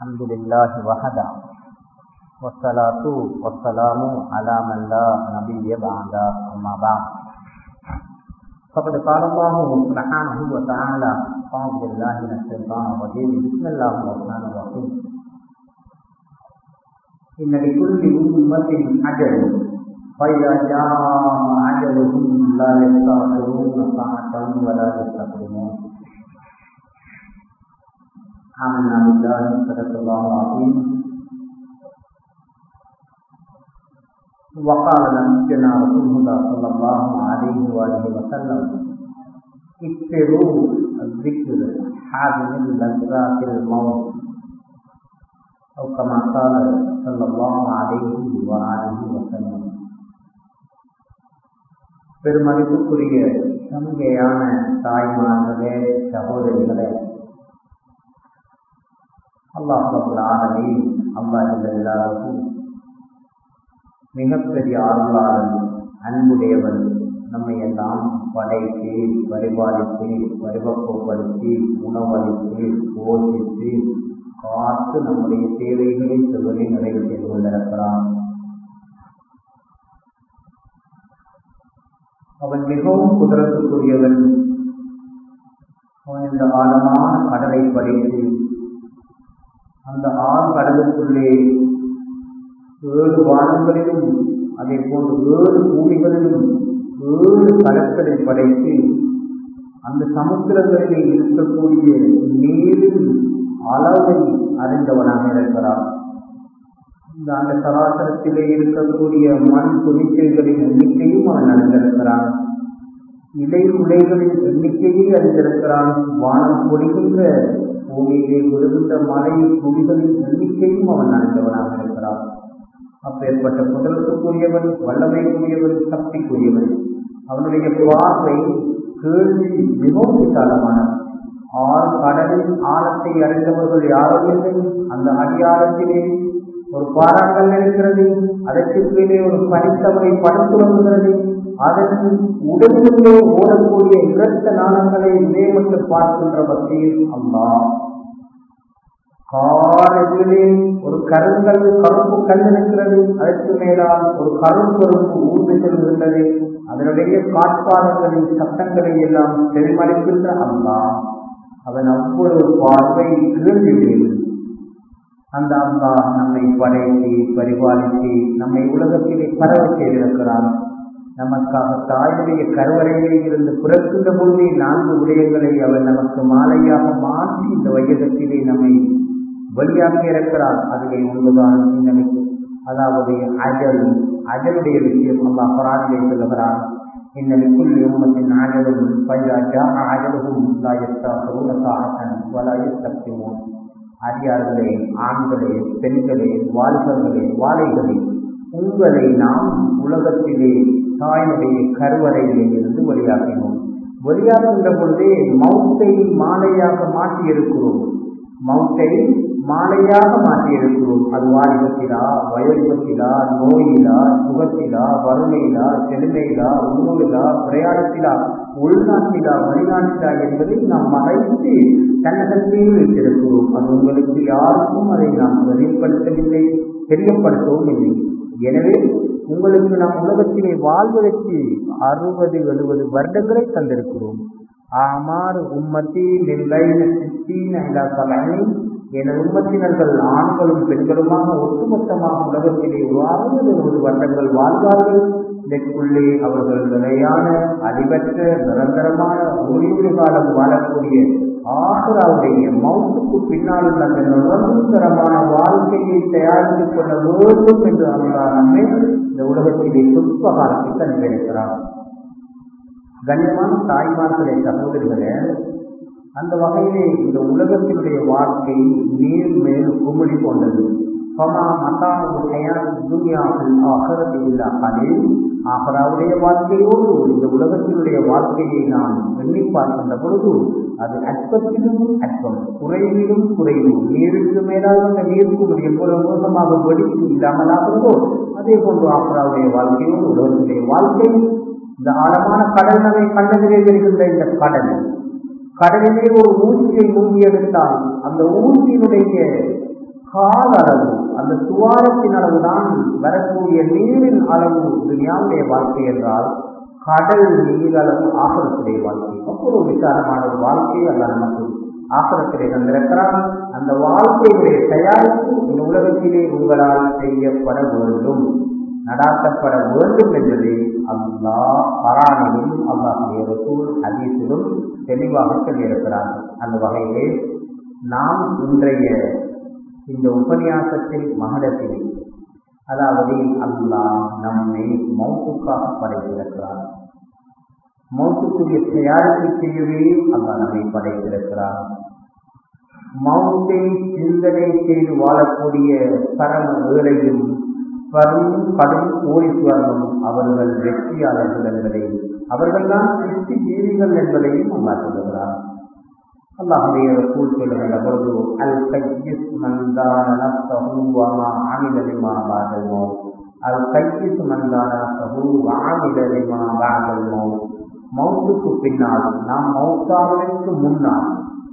الحمد لله وحده والصلاة والسلام على من لا نبي بعد أما بعد فقد قال الله سبحانه وتعالى أعوذ بالله من الشيطان الرجيم بسم الله الرحمن الرحيم إن لكل أمة أجل فإذا جاء أجلهم لا يستأخرون ساعة ولا يستقدمون آمنا بالله صدق الله العظيم وقال نبينا رسول الله صلى الله عليه وآله وسلم اكثروا الذكر حازم لذات الموت أو كما قال صلى الله عليه وآله وسلم பெருமதிப்புக்குரிய சங்கையான தாய்மார்களே சகோதரிகளே அல்லாஹ் ஆடலை அல்லாஹ் மிகப்பெரிய ஆர்வலாளன் அன்புடையவன் நம்மை எல்லாம் படைத்து பரிபாலித்து பரிபக்குவப்படுத்தி உணவளித்து போஷித்து காத்து நம்முடைய தேவைகளை செல்வதை நிறைவு செய்து கொண்டிருக்கிறான் அவன் மிகவும் குதிரத்துக்குரியவன் அவன் இந்த ஆழமான கடலை படைத்து அந்த ஆறு கடலுக்குள்ளே ஏழு வானங்களிலும் அதே போன்று ஏழு பூமிகளிலும் ஏழு கடற்களை படைத்து அந்த சமுத்திரங்களிலே இருக்கக்கூடிய நீரின் அளவை அறிந்தவனாக இருக்கிறான் இந்த அந்த சராசரத்திலே இருக்கக்கூடிய மண் துணிக்கைகளின் எண்ணிக்கையும் அவன் அறிந்திருக்கிறான் இலை உலைகளின் எண்ணிக்கையை அறிந்திருக்கிறான் வானம் பொழிகின்ற பூமியிலே விழுகின்ற மழை துளிகளின் எண்ணிக்கையும் அவன் அறிந்தவனாக இருக்கிறான் அப்பேற்பட்ட குதிரத்துக்குரியவன் வல்லமைக்குரியவன் சக்திக்குரியவன் அவனுடைய பார்வை கேள்வி மிகவும் விசாலமானவன் ஆறு கடலின் ஆழத்தை அறிந்தவர்கள் யாரும் இல்லை அந்த அடியாழத்திலே ஒரு பாறாங்கல் இருக்கிறது அதற்கு கீழே ஒரு பனித்தவரை படுத்துறங்குகிறது அதற்கு உடலிலே ஓடக்கூடிய இரத்த நாணங்களை மேம்பட்டு பார்க்கின்ற பக்தியில் அம்மா காரத்திலே ஒரு கருங்கல் கருப்பு கல் இருக்கிறது அதற்கு மேலால் ஒரு கரும்பெரும்பு ஊர்ந்து செல்கின்றது அதனுடைய காட்பாதங்களின் சட்டங்களை எல்லாம் செவிமடைக்கின்ற அம்மா அவன் அவ்வளவு பார்வை கேள்வி அந்த அம்மா நம்மை படைத்து பரிபாலித்து நம்மை உலகத்திலே பரவ செய்திருக்கிறான் நமக்காக தாயுடைய கருவறையிலே இருந்து பிறக்கின்ற பொழுதே நான்கு விடயங்களை அவன் நமக்கு மாலையாக மாற்றி இந்த வையகத்திலே நம்மை வெளியாக்கி இருக்கிறார் அதிலே ஒன்றுதான் சிந்தனைக்கு அதாவது அஜல் அஜலுடைய விஷயம் அல்லா பராணியை சொல்லுகிறான் إن لكل أمة عجل فإذا جاء عجلهم لا يستأخرون ساعة ولا يستقدمون அடியார்களே ஆண்களே பெண்களே வாலிபர்களே வாழைகளே உங்களை நாம் உலகத்திலே தாயினுடைய கருவறையிலே இருந்து வெளியாக்கினோம் வெளியாகின்ற பொழுதே மௌத்தை மாலையாக மாற்றியிருக்கிறோம் மௌத்தை மாலையாக மாற்றியிருக்கிறோம் அது வாலிபத்திலா வயோதிபத்திலா நோயிலா சுகத்திலா வறுமையிலா செழுமையிலா உணவிலா பிரயாணத்திலா உள்நாட்டிலா வெளிநாட்டிலா என்பதை நாம் மறைத்து தன்னகத்தையும் வைத்திருக்கிறோம் அது உங்களுக்கு யாருக்கும் அதை நாம் வெளிப்படுத்தவில்லை தெரியப்படுத்தவும் இல்லை எனவே உங்களுக்கு நாம் உலகத்திலே வாழ்வதற்கு அறுபது எழுபது வருடங்களை தந்திருக்கிறோம் ஆமாறு உம்மத்தி எனது உம்மத்தினர்கள் ஆண்களும் பெண்களுமாக ஒட்டுமொத்தமாக உலகத்திலே அறுபது எழுபது வருடங்கள் வாழ்வார்கள் இதற்குள்ளே அவர்கள் நிலையான அடிபற்ற நிரந்தரமான ஓய்வு காலம் வாழக்கூடிய ஆசராவுடைய மௌத்துக்கு பின்னால் உள்ள அந்த நிரந்தரமான வாழ்க்கையை தயாரித்துக் கொள்ள வேண்டும் என்று அல்லா நம்மை இந்த உலகத்திலே சொற்பகாலத்தை தந்திருக்கிறார் கண்ணியமான தாய்மார்களே சகோதரிகளே அந்த வகையிலே இந்த உலகத்தினுடைய வாழ்க்கை நீர் மேல் குமிழி கொண்டது ஆகராவுடைய வாழ்க்கையோடு இந்த உலகத்தினுடைய வாழ்க்கையை நாம் எண்ணி பார்க்கின்ற பொழுது அது அற்பத்திலும் அற்பம் குறைவிலும் குறைவு நீருக்கு மேலாக அந்த நீருக்கு எவ்வளவு மோசமாக வெடித்து இல்லாமலாகிறதோ அதே போன்று ஆகராவுடைய வாழ்க்கையோடு உலகத்தினுடைய வாழ்க்கை இந்த ஆழமான கடல் நம்மை கண்டதிலே இருக்கின்ற இந்த கடல் கடலிலே ஒரு ஊசியை ஊங்கி எடுத்தால் அந்த ஊசியினுடைய கால அளவு அந்த துவாரத்தின் அளவுதான் வரக்கூடிய நீரின் அளவு துனியாவுடைய வாழ்க்கை என்றால் கடல் நீர் அளவு ஆகரத்துடைய வாழ்க்கை அவ்வளவு விசாலமான ஒரு வாழ்க்கையை அல்ல நமக்கு ஆகரத்திலே தந்திருக்கிறான் அந்த வாழ்க்கையுடைய தயாரிப்பு இந்த உலகத்திலே உங்களால் செய்யப்பட வேண்டும் நடாத்தப்பட வேண்டும் என்பதை அல்லாஹ் பராணிலும் அல்லாஹுடைய ரசூல் ஹதீஸிலும் தெளிவாக சொல்லியிருக்கிறார்கள் அந்த வகையிலே நாம் இன்றைய இந்த உபன்யாசத்தில் மகடத்திலே அதாவது அல்லாஹ் நம்மை மௌத்துக்காக படைத்திருக்கிறார் மௌத்துக்குரிய தயாரிப்பு செய்யவே அல்லாஹ் நம்மை படைத்திருக்கிறார் மௌத்தை சிந்தனை செய்து வாழக்கூடிய பரம ஏழையும் வரும் கடும் கோடீஸ்வரனும் அவர்கள் வெற்றியாளர்கள் என்பதை அவர்கள்தான் சிருஷ்டி ஜீவிகள் என்பதையும் அல்லாஹ் சொல்லுகிறார் அல்லாஹுடைய ரசூல் சொல்லுகின்ற பொழுது அல் கையிஸ் மந்தான நஃப்ஸஹு வமா அமில லிமா பாதல் மௌத் அல் கையிஸ் மந்தான நஃப்ஸஹு வஅமில லிமா பாதல் மௌத் மௌத்துக்கு பின்னால் நாம் மௌத்தாவதற்கு முன்னால்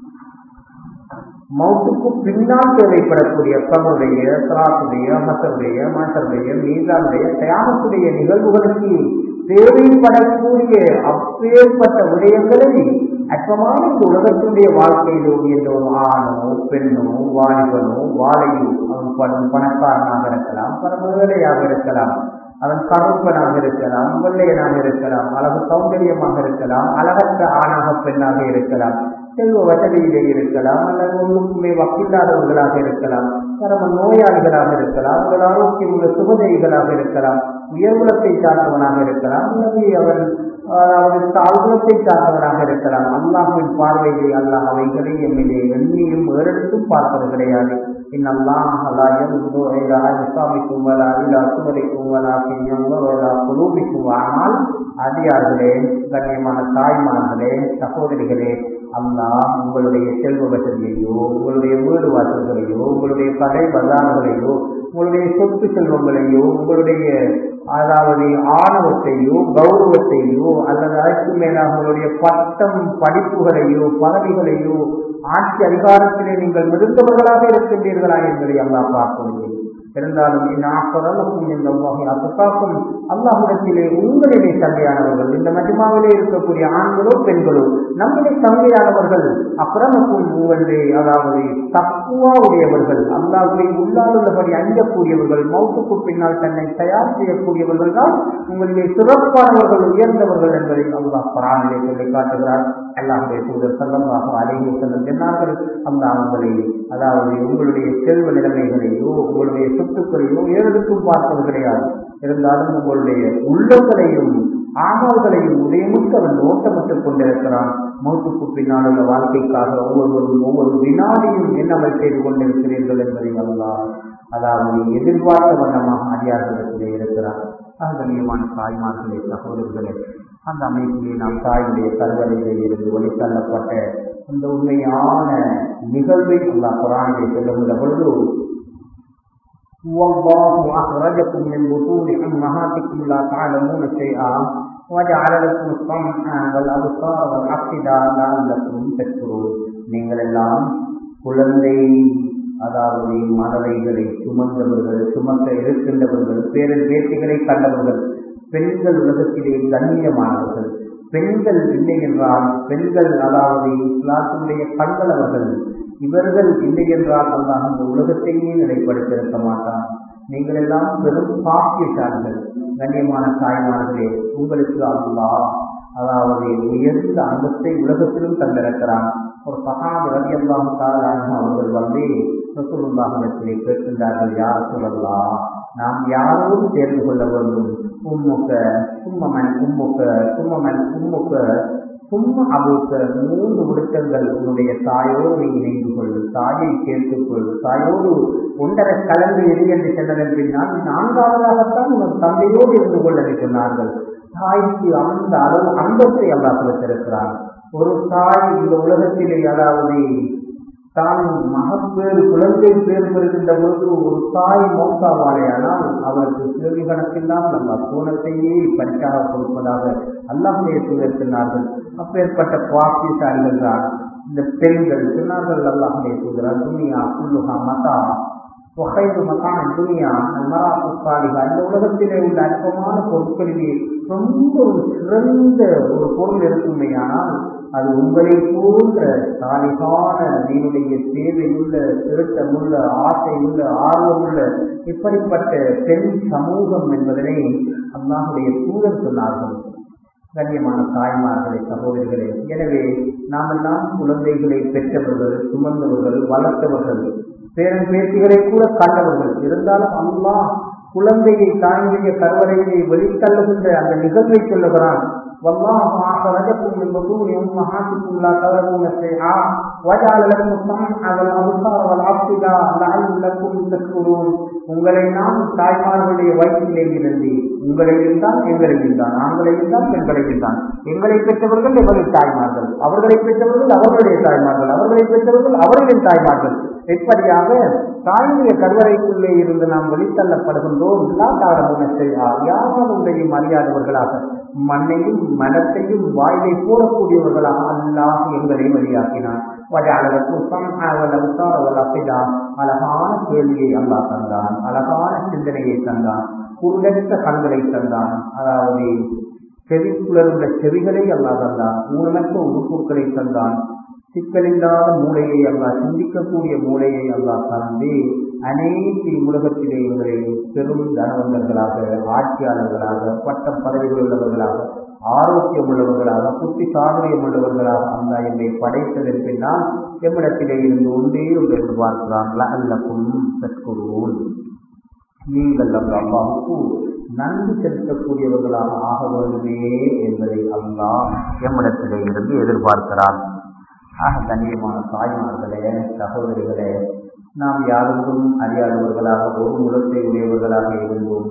மௌத்துக்கு பின்னால் தேவைப்படக்கூடிய கவனுடைய சராசுடைய மசருடைய மாசருடைய மீதானுடைய தியாகத்துடைய நிகழ்வுகளுக்கு தேவைப்படக்கூடிய அப்பேற்பட்ட விடயங்களை அற்பமான இந்த உலகத்தினுடைய வாழ்க்கையிலோ என்ற ஒரு ஆணோ பெண்ணோ வாலிபனோ வாழையோ அவன் பணம் பணக்காரனாக இருக்கலாம் பரமேழையாக இருக்கலாம் அவன் கருப்பனாக இருக்கலாம் வெள்ளையனாக இருக்கலாம் அழகு சௌந்தரியமாக இருக்கலாம் அழகற்ற ஆணாக பெண்ணாக இருக்கலாம் செல்வ வசதியிலே இருக்கலாம் அல்லது ஒன்றுக்குமே வக்கில்லாதவர்களாக இருக்கலாம் பரம நோயாளிகளாக இருக்கலாம் உங்கள் ஆரோக்கியம் உள்ள சுகதைகளாக இருக்கலாம் உயர்குலத்தை சார்ந்தவனாக இருக்கலாம் அல்லது அவன் அதாவது தாழ்குலத்தை சார்ந்தவனாக இருக்கலாம் அல்லாஹின் பார்வையிலே அல்லாஹ் அவைகளை எம்மிலே எண்ணியும் ஏறெடுத்தும் பார்ப்பது கிடையாது இன்னல்லாஹ் லா யன்துரு இலா அஜ்சாமிக்கும் வலா இலா சுவரிக்கும் வலாக்கின் யன்துரு இலா குலூபிக்கும் ஆனால் அடியார்களே கண்ணியமான தாய்மார்களே சகோதரிகளே அல்லாஹ் உங்களுடைய செல்வ வசதியையோ உங்களுடைய வீடு வாசல்களையோ உங்களுடைய கடை பஜார்களையோ உங்களுடைய சொத்து செல்வங்களையோ உங்களுடைய அதாவது ஆணவத்தையோ கௌரவத்தையோ அல்லது அதற்கு மேலாக உங்களுடைய பட்டம் படிப்புகளையோ பதவிகளையோ ஆட்சி அதிகாரத்திலே நீங்கள் மிருந்தவர்களாக இருக்கின்றீர்களா என்பதை அல்லாஹ் பார்க்கவில்லை இருந்தாலும் இந்நாக்கரலுக்கும் இந்த வகை அத்துக்காக்கும் அல்லாஹிடத்திலே உங்களிலே சந்தையானவர்கள் இந்த மஜ்மாவிலே இருக்கக்கூடிய ஆண்களோ பெண்களோ நம்மிலே சந்தையானவர்கள் அப்புறமக்கும் உங்களுடைய அதாவது தக்குவா உடையவர்கள் அல்லாஹுவை உள்ளாலுள்ளபடி அஞ்சக்கூடியவர்கள் மௌத்துக்கு பின்னால் தன்னை தயார் செய்யக்கூடியவர்கள் தான் உங்களிலே சிறப்பானவர்கள் உயர்ந்தவர்கள் என்பதை அல்லாஹ் பரானிலே சொல்லி காட்டுகிறார் அல்லாஹுடைய தூதர் செல்லமாக அழகி செல்லும் சொன்னார்கள் அந்த அவங்களை அதாவது உங்களுடைய செல்வ நிலைமைகளையோ உங்களுடைய சொத்துக்களையோ ஏறெடுக்கும் பார்ப்பது கிடையாது இருந்தாலும் உங்களுடைய உள்ளங்களையும் ஆமால்களையும் உதயமுட்டு அவன் ஓட்டமிட்டுக் கொண்டிருக்கிறான் மௌத்துக்கு பின்னால் உள்ள வாழ்க்கைக்காக ஒவ்வொருவரும் ஒவ்வொரு வினாடியும் என்னமல் செய்து கொண்டிருக்கிறீர்கள் என்பதை அல்லாஹ் அதாவது எதிர்பார்த்த வண்ணமாக அடியார்களிடத்திலே இருக்கிறார் கண்ணியமான தாய்மார்களே சகோதரர்களே அந்த அமைப்பிலே நாம் தாயுடைய கருவறையிலே இருந்து ஒளித்தள்ளப்பட்ட அந்த உண்மையான நிகழ்வை அல்லாஹ் குரானிலே சொல்லுகின்ற பொழுது والله أخرجكم من بطون أمهاتكم لا تعلمون شيئا وجعل لكم السمع والأبصار والأفئدة لعلكم تشكرون நீங்கள் எல்லாம் குழந்தை அதாவது மனதைகளை சுமந்தவர்கள் சுமக்க இருக்கின்றவர்கள் பேரன் பேட்டிகளை கண்டவர்கள் பெண்கள் உலகத்திலே கண்ணியமானவர்கள் பெண்கள் இல்லை என்றால் பெண்கள் அதாவது இஸ்லாத்தினுடைய கண்கள் அவர்கள் இவர்கள் இல்லை என்றால் அல்லாஹ் இந்த உலகத்தையே நிலைப்படுத்தியிருக்க மாட்டான் நீங்கள் எல்லாம் பெரும் பாக்கியசாலிகள் கண்ணியமான தாய்மார்களே உங்களுக்கு அல்லாஹ் அதாவது உயர்ந்த அந்தஸ்தை உலகத்திலும் தந்திருக்கிறான் ஒரு சகாது ரவி அல்லாம் தாளாக அவர்கள் வந்து ரசூலுல்லாஹிடத்திலே கேட்கின்றார்கள் யார் சொல்லலாம் நாம் யாரோடு சேர்ந்து கொள்ள வேண்டும் உம்முக்க சும்மமன் உம்முக்க சும்மமன் உம்முக்க சும்மா அபுக்க மூன்று விடுத்தங்கள் உன்னுடைய தாயோடு நீ இணைந்து கொள் தாயை சேர்த்துக்கொள் தாயோடு ஒன்றரை கலந்து எது என்று சென்றதன் பின்னால் நான்காவதாகத்தான் உன் தந்தையோடு இருந்து கொள்ள சொன்னார்கள் தாய்க்கு அந்த அளவு அந்தத்தை அல்லா கொடுத்திருக்கிறார் ஒரு தாய் இந்த உலகத்திலே அதாவது தான் மகப்பேறு குழந்தை பேர் பெறுகின்ற பொழுது ஒரு தாய் மௌத்தாவாளையானால் அவருக்கு கேள்வி கணக்கில்லாமல் அல்லா சோனத்தையே பரிசாக கொடுப்பதாக அல்லாஹே சொல்லியிருக்கிறார்கள் அப்பேற்பட்ட பாக்கியசாலிகள் தான் இந்த பெண்கள் சொன்னார்கள் அல்லாஹே சொல்கிறார் துனியா குல்லுகா மதா ஒகைது மகான துனியா மராத்து சாலிகா அந்த உலகத்திலே உள்ள அற்பமான பொருட்களிலே ரொம்ப ஒரு சிறந்த ஒரு பொருள் இருக்குமையானால் அது உங்களை போன்ற சாலிகான நீருடைய தேவையுள்ள திருத்தமுள்ள ஆசையுள்ள ஆர்வமுள்ள இப்படிப்பட்ட பெண் சமூகம் என்பதனை அல்லாஹுடைய தூதர் சொன்னார்கள் கண்ணியமான தாய்மார்களே சகோதரிகளே எனவே நாமெல்லாம் குழந்தைகளை பெற்றவர்கள் சுமந்தவர்கள் வளர்த்தவர்கள் பேரன் பேத்திகளை கூட கண்டவர்கள் இருந்தாலும் அல்லாஹ் குழந்தையை தாயுடைய கருவறையை வெளித்தள்ளுகின்ற அந்த நிகழ்வை சொல்லுகிறான் والله أخرجكم من بطون أمهاتكم لا تعلمون شيئا وجعل لكم السمع والأبصار والأفئدة لعلكم تشكرون உங்களை நாம் தாய்மார்களுடைய வயிற்றிலே இருந்து உங்களையும் தான் எங்களையும் தான் ஆண்களையும் தான் பெண்களையும் தான் எங்களை பெற்றவர்கள் எவருடைய தாய்மார்கள் அவர்களை பெற்றவர்கள் அவர்களுடைய தாய்மார்கள் அவர்களை பெற்றவர்கள் அவர்களின் தாய்மார்கள் இப்படியாக தாயுடைய கருவறைக்குள்ளே இருந்து நாம் வெளித்தள்ளப்படுகின்றோம் யாருடைய அறியாதவர்களாக மண்ணையும் மனத்தையும் வாயிலை போடக்கூடியவர்களாக அல்லாஹ் எங்களை வழியாக்கினான் அழகான கேள்வியை அல்லாஹ் தந்தான் அழகான சிந்தனையை தந்தான் குருடற்ற கண்களை தந்தான் அதாவது செவிக்குளர்ந்த செவிகளை அல்லா தந்தான் ஊனமற்ற உறுப்புகளை தந்தான் சிக்கலில்லாத மூளையை அல்லா சிந்திக்கக்கூடிய மூளையை அல்லா தந்து அனைத்து உலகத்திலே இவர்களை பெரும் தனவந்தர்களாக ஆட்சியாளர்களாக பட்டம் பதவிகள் உள்ளவர்களாக ஆரோக்கியம் உள்ளவர்களாக புத்தி சாதுரியம் உள்ளவர்களாக அந்த என்னை படைத்ததன் பின்னால் எம்மிடத்திலே இருந்து ஒன்றே ஒன்று எதிர்பார்க்கிறான் அல்லக்கும் சற்குருவோன் நீங்கள் அந்த அல்லாவுக்கு நன்கு செலுத்தக்கூடியவர்களாக ஆக வேண்டுமே என்பதை அல்லாஹ் எம்மிடத்திலே இருந்து எதிர்பார்க்கிறான் ஆக கண்ணியமான தாய்மார்களே சகோதரிகளே நாம் யாருக்கும் அறியாதவர்களாக ஒரு முகத்தை உடையவர்களாக இருந்தோம்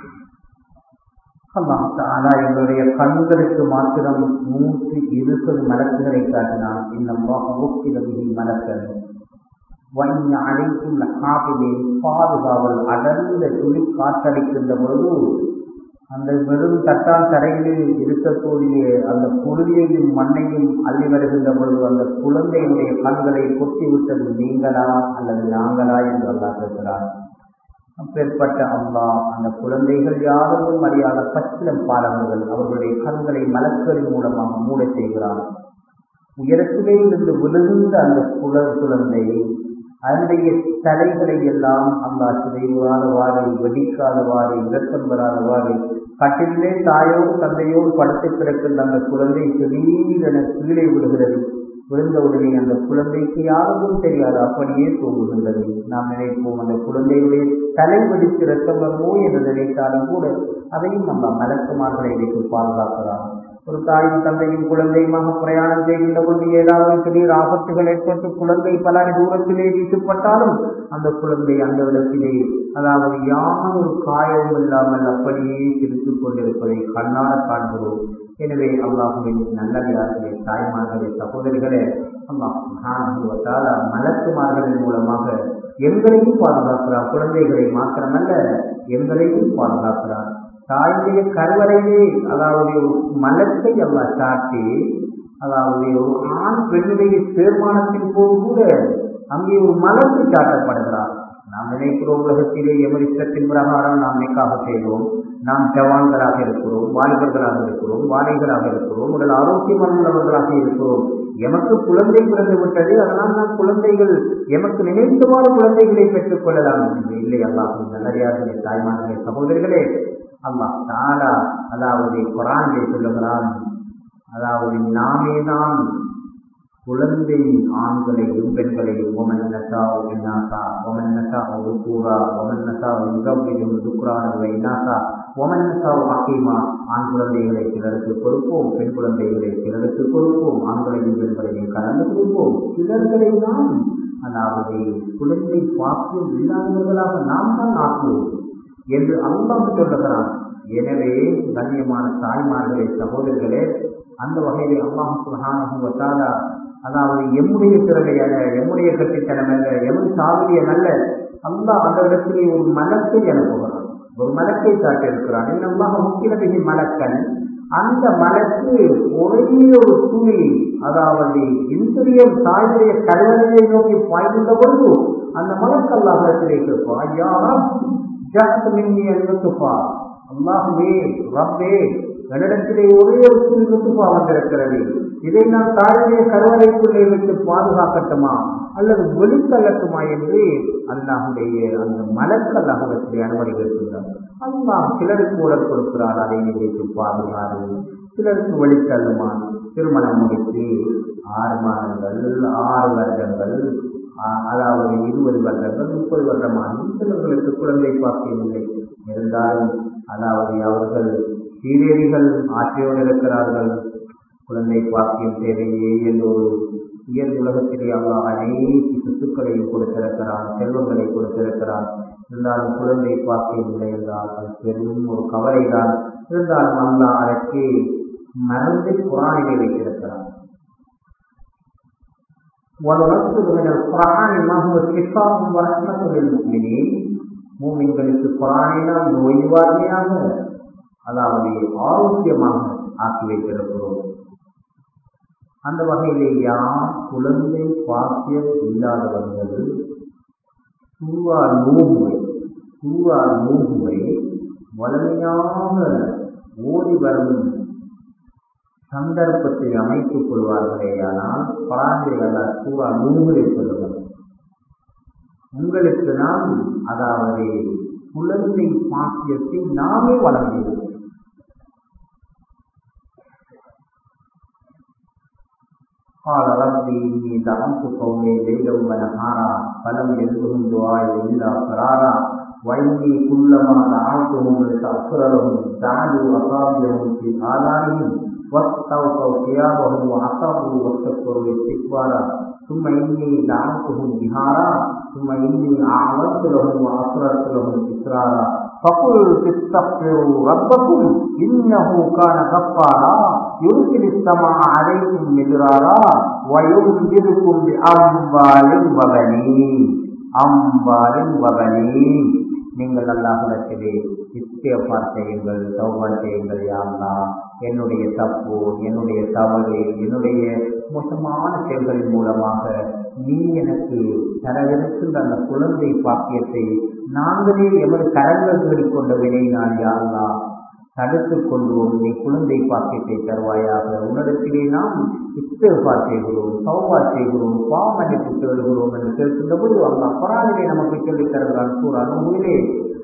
அல்லாஹாலா எங்களுடைய கண்களுக்கு மாத்திரம் நூற்றி இருபது மலக்குகளை காட்டினான் இன்னும் மலக்கள் அனைத்தும் பாதுகாவல் அடர்ந்த துளி காற்றடிக்கின்ற பொழுது அந்த வெறும் தட்டான் தரையில் இருக்கக்கூடிய அந்த புழுதியையும் மண்ணையும் அள்ளி வருகின்ற பொழுது அந்த குழந்தையினுடைய கண்களை கொத்தி விட்டது நீங்களா அல்லது நாங்களா என்று அல்லா கேட்கிறார் அப்பேற்பட்ட அல்லா அந்த குழந்தைகள் யாரும் அறியாத பச்சிலம் பாலகர்கள் அவர்களுடைய கண்களை மலக்களின் மூலமாக மூட செய்கிறார் உயரத்திலே இருந்து விழுந்த அந்த குல குழந்தை அதனுடைய தலைகளை எல்லாம் அல்லா சிதைவாதவாறு வெடிக்காதவாறு இரக்கம் பெறாதவாறு கட்டிலே தாயோடு தந்தையோடு படுத்து கிடக்கின்ற அந்த குழந்தை திடீரென கீழே விடுகிறது விழுந்த உடனே அந்த குழந்தைக்கு யாருக்கும் தெரியாது அப்படியே தூங்குகின்றது நாம் நினைப்போம் அந்த குழந்தையுடைய தலை வெடித்து ரத்தம் வருமோ என்று நினைத்தாலும் கூட அதையும் நம்ம மலக்குமார்களை வைத்து பாதுகாக்கலாம் ஒரு தாயும் தந்தையும் குழந்தையுமாக பிரயாணம் செய்கின்ற பொழுது ஏதாவது திடீர் ஆபத்துகள் ஏற்பட்டு குழந்தை பல தூரத்திலே வீசப்பட்டாலும் அந்த குழந்தை அந்த இடத்திலே அதாவது யாரும் காயமும் இல்லாமல் அப்படியே சிரித்துக் கொண்டிருப்பதை கண்ணார காண்கிறோம் எனவே அல்லாஹுவின் நல்லவியார்களே தாய்மார்களே சகோதரிகளே அல்லாஹ் மலக்குமார்களின் மூலமாக எங்களையும் பாதுகாக்கிறார் குழந்தைகளை மாத்திரமல்ல எங்களையும் பாதுகாக்கிறார் தாயுடைய கருவறையிலே அதாவது ஒரு மலத்தை அல்லா சாட்டி அதாவது ஒரு ஆண் பெண்ணுடைய தீர்மானத்தின் போது கூட அங்கே ஒரு மலத்தை சாட்டப்படுகிறார் நாம் நினைக்கிறோம் உலகத்திலே எமரிஷ்டத்தின் பிரகாரம் நாம் நிக்காக செய்வோம் நாம் ஜவான்களாக இருக்கிறோம் வாலிபர்களாக இருக்கிறோம் வாலிகளாக இருக்கிறோம் உடல் ஆரோக்கியமானவர்களாக இருக்கிறோம் எமக்கு குழந்தை பிறந்து விட்டது அதனால் நாம் குழந்தைகள் எமக்கு நினைத்தவாறு குழந்தைகளை பெற்றுக் கொள்ளலாம் என்று இல்லை அல்லாஹும் நல்லறியார்களே தாய்மார்களே சகோதரிகளே அல்லாஹ் தாலா அதாவது குரானிலே சொல்லுகிறான் அதாவது நாமே தான் குழந்தை ஆண்களையும் பெண்களையும் ஒமன் நசா இன்னாசா ஒமன் நசா ருக்கூரா ஒமன் நசா யுகவியும் துக்ரான இன்னாசா ஒமன் நசா ஆக்கிமா ஆண் குழந்தைகளை சிலருக்கு கொடுப்போம் பெண் குழந்தைகளை சிலருக்கு கொடுப்போம் ஆண்களையும் பெண்களையும் கலந்து கொடுப்போம் சிலர்களை தான் அதாவது குழந்தை பாக்கியம் இல்லாதவர்களாக நாம் தான் ஆக்குவோம் என்று அல்லாஹ் சொல்லுகிறான் எனவே கண்ணியமான தாய்மார்களே சகோதரர்களே அந்த வகையில் அல்லாஹ் சுகானா அதாவது எம்முடைய திறமை அல்ல எம்முடைய கட்டித்தனம் அல்ல எமது சாதனையம் அல்ல அல்லாஹ் அந்த இடத்திலே ஒரு மலத்தை அனுப்புகிறான் ஒரு மலக்கை காட்டியிருக்கிறான் அல்லாஹ் முக்கியத்தின் மலக்கன் அந்த மலக்கு ஒரே ஒரு துணி அதாவது இந்திரியம் தாயுடைய கருவறையை நோக்கி பாய்கின்ற பொழுது அந்த மலக்கல்லாகத்திலே கேட்பா யாரும் ஜாத்து மின்னி என்பதுப்பா அல்லாஹுவே ரப்பே என்னிடத்திலே ஒரே ஒரு துணி நுத்துப்பா வந்திருக்கிறது இதை நான் தாயுடைய கருவறைக்குள்ளே விட்டு பாதுகாக்கட்டுமா அல்லது வெளித்தள்ளட்டுமா என்று அல்லாஹுடைய அந்த மலக்கல் அகலத்திலே அனுமதி கேட்கின்றார் அல்லாஹ் சிலருக்கு உடல் கொடுக்கிறார் அதை வைத்து பாதுகாரு சிலருக்கு வெளித்தள்ளுமா திருமணம் முடித்து ஆறு மாதங்கள் ஆறு வருடங்கள் அதாவது இருபது வருடங்கள் முப்பது வருடமாக சிலர்களுக்கு குழந்தை பாக்கியமில்லை இருந்தாலும் அதாவது அவர்கள் சீரேரிகள் ஆட்சியோடு இருக்கிறார்கள் குழந்தை பாக்கியம் தேவையே ஒரு இயல் உலகத்திலே அல்லா அனைத்து சொத்துக்களையும் கொடுத்திருக்கிறான் செல்வங்களை கொடுத்திருக்கிறான் இருந்தாலும் குழந்தை பாக்கியம் இல்லை என்றால் அது பெரும் ஒரு கவலை தான் இருந்தாலும் அல்லா அதற்கு மறந்து குரானிலே வைத்திருக்கிறான் ونرسل من القرآن ما هو شفاء ورحمة للمؤمنين மூமின்களுக்கு குரானினால் நோய் நிவாரணியாக அதாவது ஆரோக்கியமாக ஆக்கி வைத்திருக்கிறோம் அந்த வகையிலே யார் குழந்தை பாக்கியம் இல்லாதவர்கள் சூவா நூகுவை சூவா நூகுவை வலிமையாக ஓடி வரும் சந்தர்ப்பத்தை அமைத்துக் கொள்வார்களேயானால் பராந்திரிகள் சூவா நூகுவை சொல்லுவார் உங்களுக்கு நாம் அதாவது குழந்தை பாக்கியத்தை நாமே வழங்குவோம் قال ربي إني دعوت قومي ليلا ونهارا فلم يزدهم دعائي إلا فرارا وإني كلما دعوتهم لتغفر لهم جعلوا أصابعهم في آذانهم واستوفوا ثيابهم وعصبوا واستكبروا استكبارا ثم إني دعوتهم جهارا ثم إني أعلنت لهم وأسررت لهم إسرارا فقلت استغفروا ربكم إنه كان غفارا يرسل السماء عليكم مدرارا ويمددكم بأموال وبنين أموال وبنين நீங்கள் அல்லாஹிடத்திலே இஸ்தியப்பார் செய்யுங்கள் தௌபார் செய்யுங்கள் யாருலா என்னுடைய தப்பு என்னுடைய தவறு என்னுடைய மோசமான செயல்களின் மூலமாக நீ எனக்கு தரவிருக்கின்ற அந்த குழந்தை பாக்கியத்தை நாங்களே எமது கரங்கள் கொண்ட வினையினால் யாருலா தடுத்துக் கொள்வோம் நீ குழந்தை பாக்கியத்தை தருவாயாக உன்னிடத்திலே நாம் இஸ்திஃபார் செய்கிறோம் சௌபா செய்கிறோம் பாவமன்னிப்பு தேடுகிறோம் என்று கேட்கின்ற பொழுது அந்த அப்பராதிலே நமக்கு சொல்லித் தருகிறான் கூறான் உண்மையிலே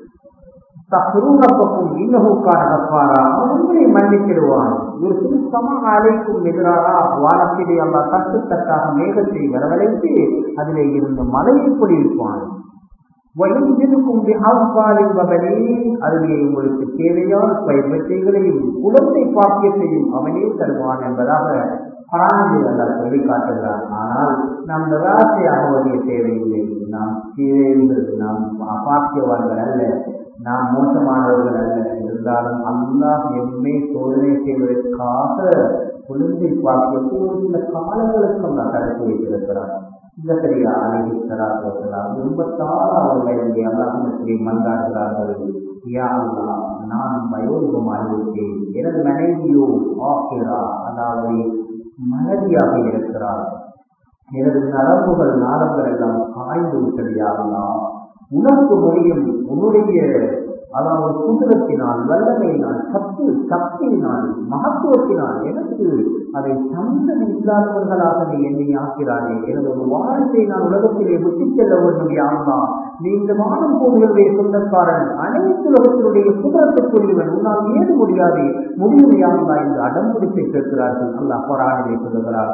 தகுரப்பக்கும் இன்னகுக்கான கப்பாரா அவன் உங்களை மன்னித்திடுவான் ஒரு சுத்தமா அழைக்கும் எதிராரா வானத்திலே அல்லா தட்டு தட்டாக மேகத்தை வரவழைத்து அதிலே இருந்து மழையை பொழிவிப்பான் வயந்திருக்கும் அவ்வாறின் மகனே அதிலே உங்களுக்கு தேவையான பயிர்வத்தைகளையும் குழந்தை பாக்கியத்தையும் அவனே தருவான் என்பதாக பராமரி அல்ல சொல்லி காட்டுகிறார் ஆனால் நாம் நிராசையாக வேண்டிய தேவையில்லை நாம் கீழேர்கள் நாம் அபாக்கியவான்கள் அல்ல நாம் மோசமானவர்கள் அல்ல இருந்தாலும் அல்லாஹ் எம்மை சோதனை செய்வதற்காக குழந்தை பாக்கியத்தை ஒரு சில காலங்களுக்கு நாம் தடுத்து வைத்திருக்கிறார் ஜக்கரியா அலஹி சலாத்து வசலாம் எண்பத்தாறாவது வயதிலே அல்லாஹிடத்திலே மன்றாடுகிறார்கள் யா அல்லா நான் வயோதிகமாகிவிட்டேன் எனது மனைவியோ ஆகிறா அதாவது மனைவியாக இருக்கிறார் எனது நரம்புகள் நாளங்கள் எல்லாம் காய்ந்து விட்டது யாருலா உனக்கு முடியும் உன்னுடைய அதாவது குதிரத்தினால் வல்லமையினால் சத்து சக்தியினால் மகத்துவத்தினால் எனக்கு அதை சந்ததி இல்லாதவர்களாக நீ என்னை ஆக்கிறானே எனது ஒரு வாழ்க்கை நான் உலகத்திலே விட்டு செல்ல வேண்டும் யாருமா நீ இந்த வானம் போர்களுடைய சொந்தக்காரன் அனைத்து உலகத்தினுடைய குதிரத்துக்குரியவன் உன்னால் ஏது முடியாது முடியும் யாருமா என்று அடம்பிடிப்பை கேட்கிறார்கள் அல்ல அப்பராணிலே சொல்லுகிறார்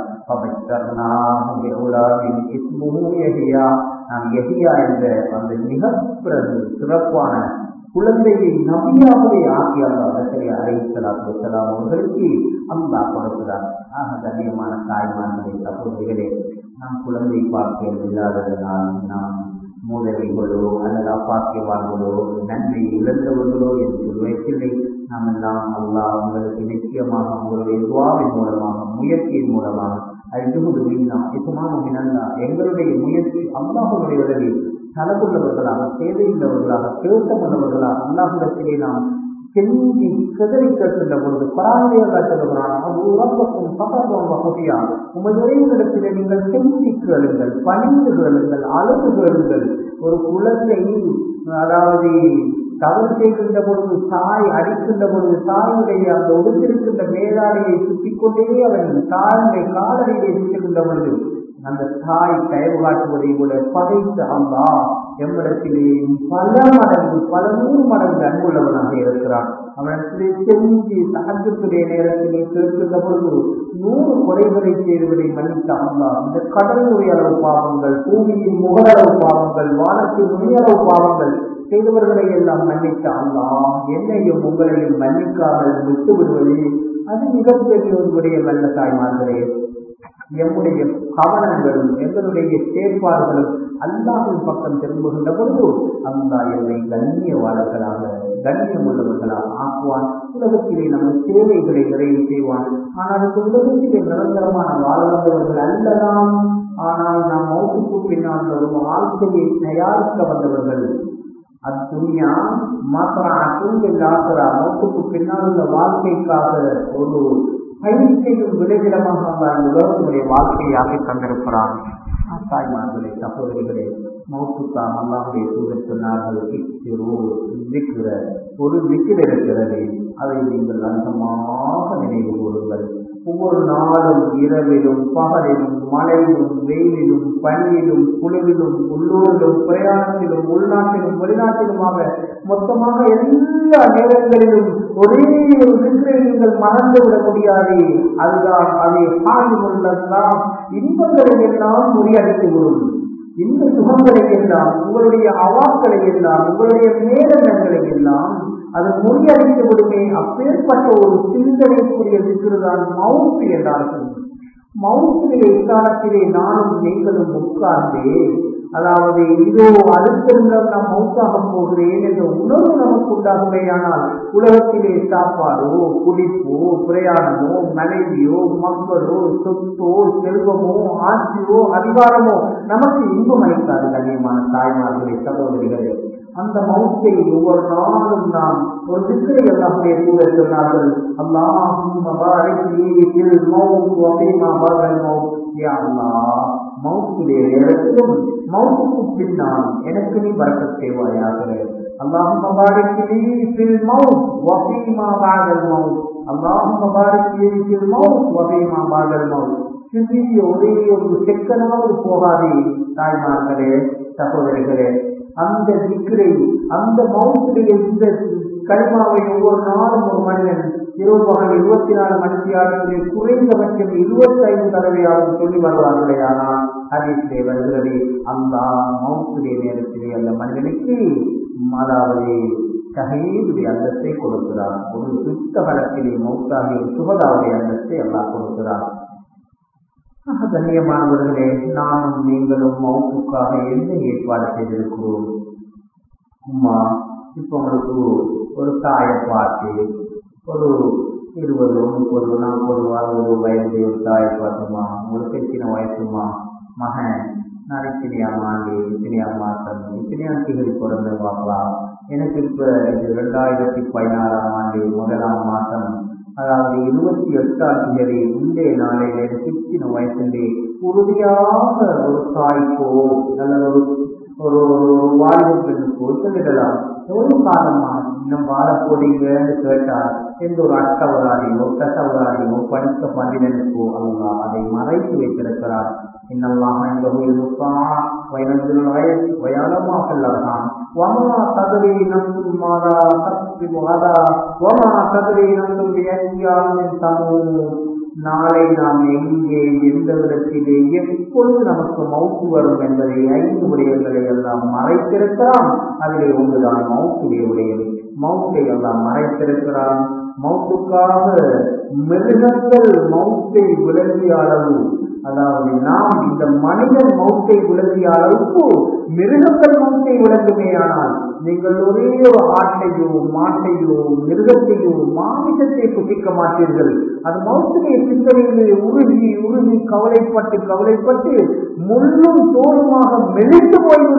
நாம் எஹியா என்ற அந்த மிக சிறப்பான குழந்தையை நபியாகவே ஆக்கி அல்லா வசதி அழைத்தலாத்து வசலாம் அவர்களுக்கு அல்லா கொடுக்கிறார் ஆக கண்ணியமான தாய்மார்களே சகோதரிகளே நாம் குழந்தை பாக்கியம் இல்லாததனால் நாம் மூதவிகளோ அல்லது அப்பாக்கியவான்களோ நன்மை இழந்தவர்களோ என்று சொல்வதற்கில்லை நாம் எல்லாம் அல்லாஹ் உங்களுக்கு நிச்சயமாக உங்களுடைய துவாவின் மூலமாக முயற்சியின் மூலமாக அஜுகுது மீனா இதுமான மினல்லா எங்களுடைய முயற்சி அல்லாஹுடைய உதவி தலவுள்ளவர்களாக தேவையுள்ளவர்களாக தேட்டமுள்ளவர்களாக அல்லாஹிடத்திலே நாம் கெஞ்சி சிதறி கேட்கின்ற பொழுது குரானுடைய சொல்லுகிறான் அது உறப்பக்கும் சகர்வம் வசதியா உமது இறைவனிடத்தில் நீங்கள் கெஞ்சி கேளுங்கள் பணிந்து கேளுங்கள் அழுது கேளுங்கள் ஒரு குழந்தை அதாவது தவறு செய்கின்ற பொழுது தாய் அடிக்கின்ற பொழுது தாயுடைய அந்த ஒடுத்திருக்கின்ற மேலாடையை சுற்றிக் கொண்டே அவன் தாயுடைய காலடியை சுற்றுகின்ற பொழுது அந்த தாய் தயவு காட்டுவதை விட பகைத்து அல்லா எம்மிடத்திலே பல மடங்கு பல நூறு மடங்கு அன்புள்ளவனாக இருக்கிறான் அவனிடத்திலே செஞ்சு சகஜத்துடைய நேரத்திலே கேட்கின்ற பொழுது நூறு கொலைகளை செய்வதை மன்னித்த அல்லா இந்த கடலுடைய அளவு பாவங்கள் பூமியின் முகளவு பாவங்கள் வானத்தின் நுழையளவு பாவங்கள் செய்தவர்களை எல்லாம் மன்னித்த அல்லா என்னையும் உங்களையும் மன்னிக்காமல் விட்டு விடுவது அது மிகப்பெரிய ஒரு விடயம் அல்ல தாய்மார்களே எம்முடைய கவனங்களும் எங்களுடைய செயற்பாடுகளும் அல்லாஹின் பக்கம் திரும்புகின்ற பொழுது அந்த என்னை கண்ணியவாளர்களாக கண்ணியம் உள்ளவர்களாக ஆக்குவான் உலகத்திலே நமது தேவைகளை நிறைவு செய்வான் ஆனால் இந்த உலகத்திலே நிரந்தரமான வாழ வந்தவர்கள் அல்லலாம் ஆனால் நாம் மௌத்துக்கு பின்னால் ஒரு வாழ்க்கையை தயாரிக்க வந்தவர்கள் அத்துணியா மாத்திரம் இல்லாதரா மௌத்துக்கு பின்னால் உள்ள வாழ்க்கைக்காக ஒரு பயிற்சியும் விளைவிடமாக அந்த உலகத்தினுடைய வாழ்க்கையாக தந்திருக்கிறான் தாய்மார்களே சகோதரிகளே மௌத்துக்காம் அல்லாஹுடைய தூதர் சொன்னார்கள் இருக்கிற ஒரு விக்கிர இருக்கிறது அதை நீங்கள் அதிகமாக நினைவு கூறுங்கள் ஒவ்வொரு நாளும் இரவிலும் பகலிலும் மழையிலும் வெயிலிலும் பனியிலும் குளிரிலும் உள்ளூரிலும் பிரயாணத்திலும் உள்நாட்டிலும் வெளிநாட்டிலுமாக மொத்தமாக எல்லா நேரங்களிலும் ஒரே ஒரு விக்கிரை நீங்கள் மறந்துவிட முடியாது அதுதான் அதை ஆய்வுள்ளதான் இன்பங்களை எல்லாம் முறியடித்து விடும் இந்த சுகங்களை எல்லாம் உங்களுடைய அவாக்களை எல்லாம் உங்களுடைய மேலெண்ணங்களை எல்லாம் அது முறியடித்து விடுமே அப்பேற்பட்ட ஒரு சிந்தனைக்குரிய விக்கிருதான் மவுத்து என்றார்கள் மவுத்திலே இக்காலத்திலே நானும் நீங்களும் உட்கார்ந்து அதாவது இதோ அடுத்திருந்தால் நாம் மவுத்தாக போகிறேன் என்ற உணர்வு நமக்கு உண்டாகுமேயானால் உலகத்திலே சாப்பாடோ குடிப்போ பிரயாணமோ மனைவியோ மக்களோ சொத்தோ செல்வமோ ஆட்சியோ அதிகாரமோ நமக்கு இன்பம் அளிக்காது கண்ணியமான தாய்மார்களே சகோதரிகளே அந்த மௌத்தை ஒவ்வொரு நாளும் நாம் ஒரு சித்திரை எல்லாமே கூட சொன்னார்கள் மௌத்துடைய நேரத்திலும் மௌத்துக்கு பின்னால் எனக்கு நீ வரக்க தேவாயாக اللهم بارك لي في الموت وفيما بعد الموت اللهم بارك لي في الموت وفيما بعد الموت சிறிய ஒரே ஒரு செக்கனாவது போகாதே தாய்மார்களே சகோதரிகளே அந்த திக்கரை அந்த மௌத்துடைய இந்த கரிமாவை ஒவ்வொரு நாளும் ஒரு மனிதன் இரவு பகல் இருபத்தி நாலு மணித்தியாளர்களே குறைந்தபட்சம் இருபத்தி ஐந்து தடவையாவது சொல்லி வருவார்களே ஆனால் ஹதீஸிலே வருகிறது அந்த மௌத்துடைய நேரத்திலே அந்த மனிதனுக்கு அதாவது ஷஹீதுடைய அந்தஸ்தை கொடுக்கிறார் ஒரு சுத்த காலத்திலே மௌத்தாகி ஒரு சுகதாவுடைய அந்தஸ்தை எல்லாம் கொடுக்கிறார் கண்ணியமானவர்களே நானும் நீங்களும் மௌத்துக்காக என்ன ஏற்பாடு செய்திருக்கிறோம் அம்மா இப்போ உங்களுக்கு ஒரு தாயை பார்த்து ஒரு இருபது முப்பது நாற்பது அறுபது வயது ஒரு தாயை பார்த்துமா உங்களுக்கு எத்தனை வயசுமா மகன் நான் இத்தனையாம் ஆண்டு இத்தனையாம் மாதம் இத்தனையாம் திகழ் பிறந்த பார்க்கலாம் எனக்கு இப்போ இது ரெண்டாயிரத்தி பதினாறாம் ஆண்டு முதலாம் மாதம் அதாவது இருபத்தி எட்டாம் தேதி இன்றைய நாளையில எனக்கு இத்தனை வயசுலே உறுதியாக ஒரு தாய்க்கோ அல்லது ஒரு ஒரு வாழ்வு பெண்ணுக்கோ சொல்லிடலாம் எவ்வளவு காலமா இன்னும் வாழ போறீங்கன்னு கேட்டா எந்த ஒரு அட்டவராடியோ கட்டவராடியோ படித்த பண்டிதனுக்கோ அல்லா அதை மறைத்து வைத்திருக்கிறார் இன்னல்லாம இந்த உயிர் وينزل الغيث ويعلم ما في الارحام وما تدري نفس ماذا تكسب غدا وما تدري نفس باي ارض تموت நாளை நாம் எங்கே எந்த விதத்திலே எப்பொழுது நமக்கு மௌத்து வரும் என்பதை ஐந்து விடயங்களை எல்லாம் மறைத்திருக்கிறான் அதிலே ஒன்றுதான் மௌத்துடைய விடயம் மௌத்தை எல்லாம் மறைத்திருக்கிறான் மௌத்துக்காக மிருகங்கள் மௌத்தை விளங்கிய அளவு அதாவது நாம் இந்த மனிதன் மௌத்தை விளங்கிய அளவுக்கு மிருகங்கள் மௌத்தை விளங்குமேயானால் நீங்கள் ஒரே ஒரு ஆட்டையோ மாட்டையோ மிருகத்தையோ மாமிசத்தை புசிக்க மாட்டீர்கள் அது மௌத்துடைய சிந்தனையிலே உருகி உருகி கவலைப்பட்டு கவலைப்பட்டு முள்ளும் தோலுமாக மெலிந்து போய்விடும்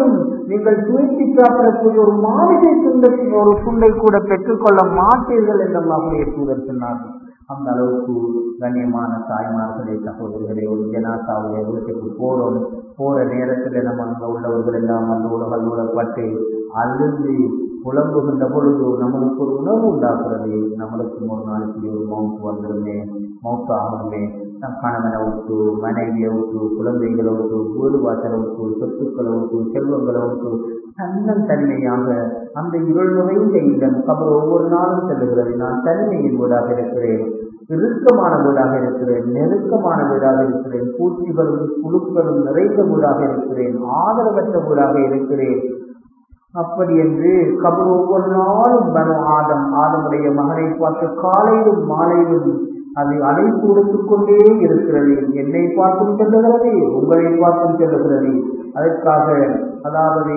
நீங்கள் சுவைத்து சாப்பிடக்கூடிய ஒரு மாளிகை துண்டத்தின் ஒரு துண்டை கூட பெற்றுக்கொள்ள மாட்டீர்கள் என்று அல்லாஹுடைய தூதர் சொன்னார்கள் அந்த அளவுக்கு கண்ணியமான தாய்மார்களே சகோதரிகளே ஒரு ஜனாசாவுடைய வீட்டுக்கு போறோம் போற நேரத்துல நம்ம அங்க உள்ளவர்கள் எல்லாம் அல்லோட அல்லோடப்பட்டு அழுந்து புலம்புகின்ற பொழுது நம்மளுக்கு ஒரு உணர்வு உண்டாக்குறது நம்மளுக்கு ஒரு நாளைக்கு ஒரு மவுத்து வந்துருமே மவுத்து ஆகணுமே நம் கணவனை விட்டு மனைவியை விட்டு குழந்தைகளை விட்டு வீடு வாசலை விட்டு சொத்துக்களை விட்டு செல்வங்களை விட்டு தன்னன் தனிமையாக அந்த இருள் நிறைந்த இல்லம் கபர் ஒவ்வொரு நாளும் செல்லுகிறது நான் தனிமையின் வீடாக இருக்கிறேன் இறுக்கமான வீடாக இருக்கிறேன் நெருக்கமான வீடாக இருக்கிறேன் பூச்சிகளும் புழுக்களும் நிறைந்த வீடாக இருக்கிறேன் ஆதரவற்ற வீடாக இருக்கிறேன் அப்படி என்று கபர் ஒவ்வொரு நாளும் பனு ஆதம் ஆதமுடைய மகனை பார்த்து காலையிலும் மாலையிலும் அது அழைப்பு கொடுத்துக் கொண்டே இருக்கிறது என்னை பார்த்தும் செல்லுகிறது உங்களை பார்த்தும் செல்லுகிறது அதற்காக அதாவது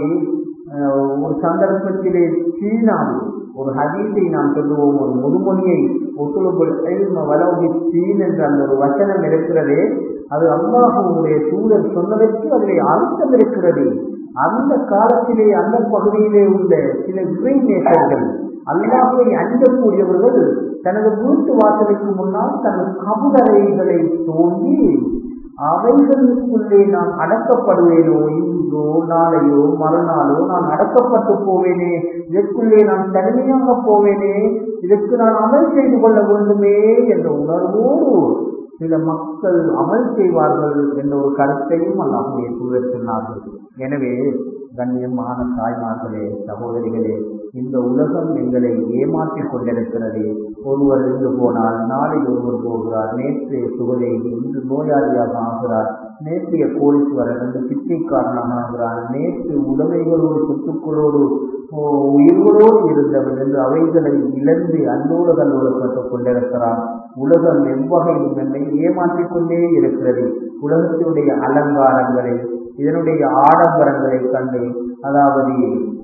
ஒரு சந்தர்ப்பத்திலே சீனாது ஒரு ஹதீஸை நாம் சொல்லுவோம் ஒரு முதுமொழியை ஒத்துழைப்பு வளவு சீன் என்ற அந்த ஒரு வசனம் இருக்கிறதே அது அல்லாஹுடைய சூழல் சொன்னதற்கு அதிலே அர்த்தம் இருக்கிறது அந்த காலத்திலே அந்த பகுதியிலே உள்ள சில இறைநேசர்கள் அல்லாஹை அஞ்சக்கூடியவர்கள் தனது வீட்டு வாசலுக்கு முன்னால் தனது கபுதரைகளை தோண்டி அவைகளுக்குள்ளே நான் அடக்கப்படுவேனோ இன்றோ நாளையோ மறுநாளோ நான் அடக்கப்பட்டு போவேனே இதற்குள்ளே நான் தனிமையாக போவேனே இதற்கு நான் அமல் செய்து கொள்ள வேண்டுமே என்ற உணர்வோடு சில மக்கள் அமல் செய்வார்கள் என்ற ஒரு கருத்தையும் அல்லாஹுடைய தூதர் சொன்னார்கள் எனவே கண்ணியமான தாய்மார்களே சகோதரிகளே இந்த உலகம் எங்களை ஏமாற்றிக் கொண்டிருக்கிறது ஒருவர் இருந்து போனால் நாளை ஒருவர் போகிறார் நேற்று சுகதை இன்று நோயாளியாக ஆகிறார் நேற்றைய கோடீஸ்வரர் என்று பிச்சைக்காரனாக ஆகிறார் நேற்று உடைமைகளோடு சொத்துக்களோடு உயிர்களோடு இருந்தவன் என்று அவைகளை இழந்து அல்லோடு கல்லோடப்பட்டுக் கொண்டிருக்கிறார் உலகம் எவ்வகையிலும் என்னை ஏமாற்றிக் கொண்டே இருக்கிறது உலகத்தினுடைய அலங்காரங்களை இதனுடைய ஆடம்பரங்களை கண்டு அதாவது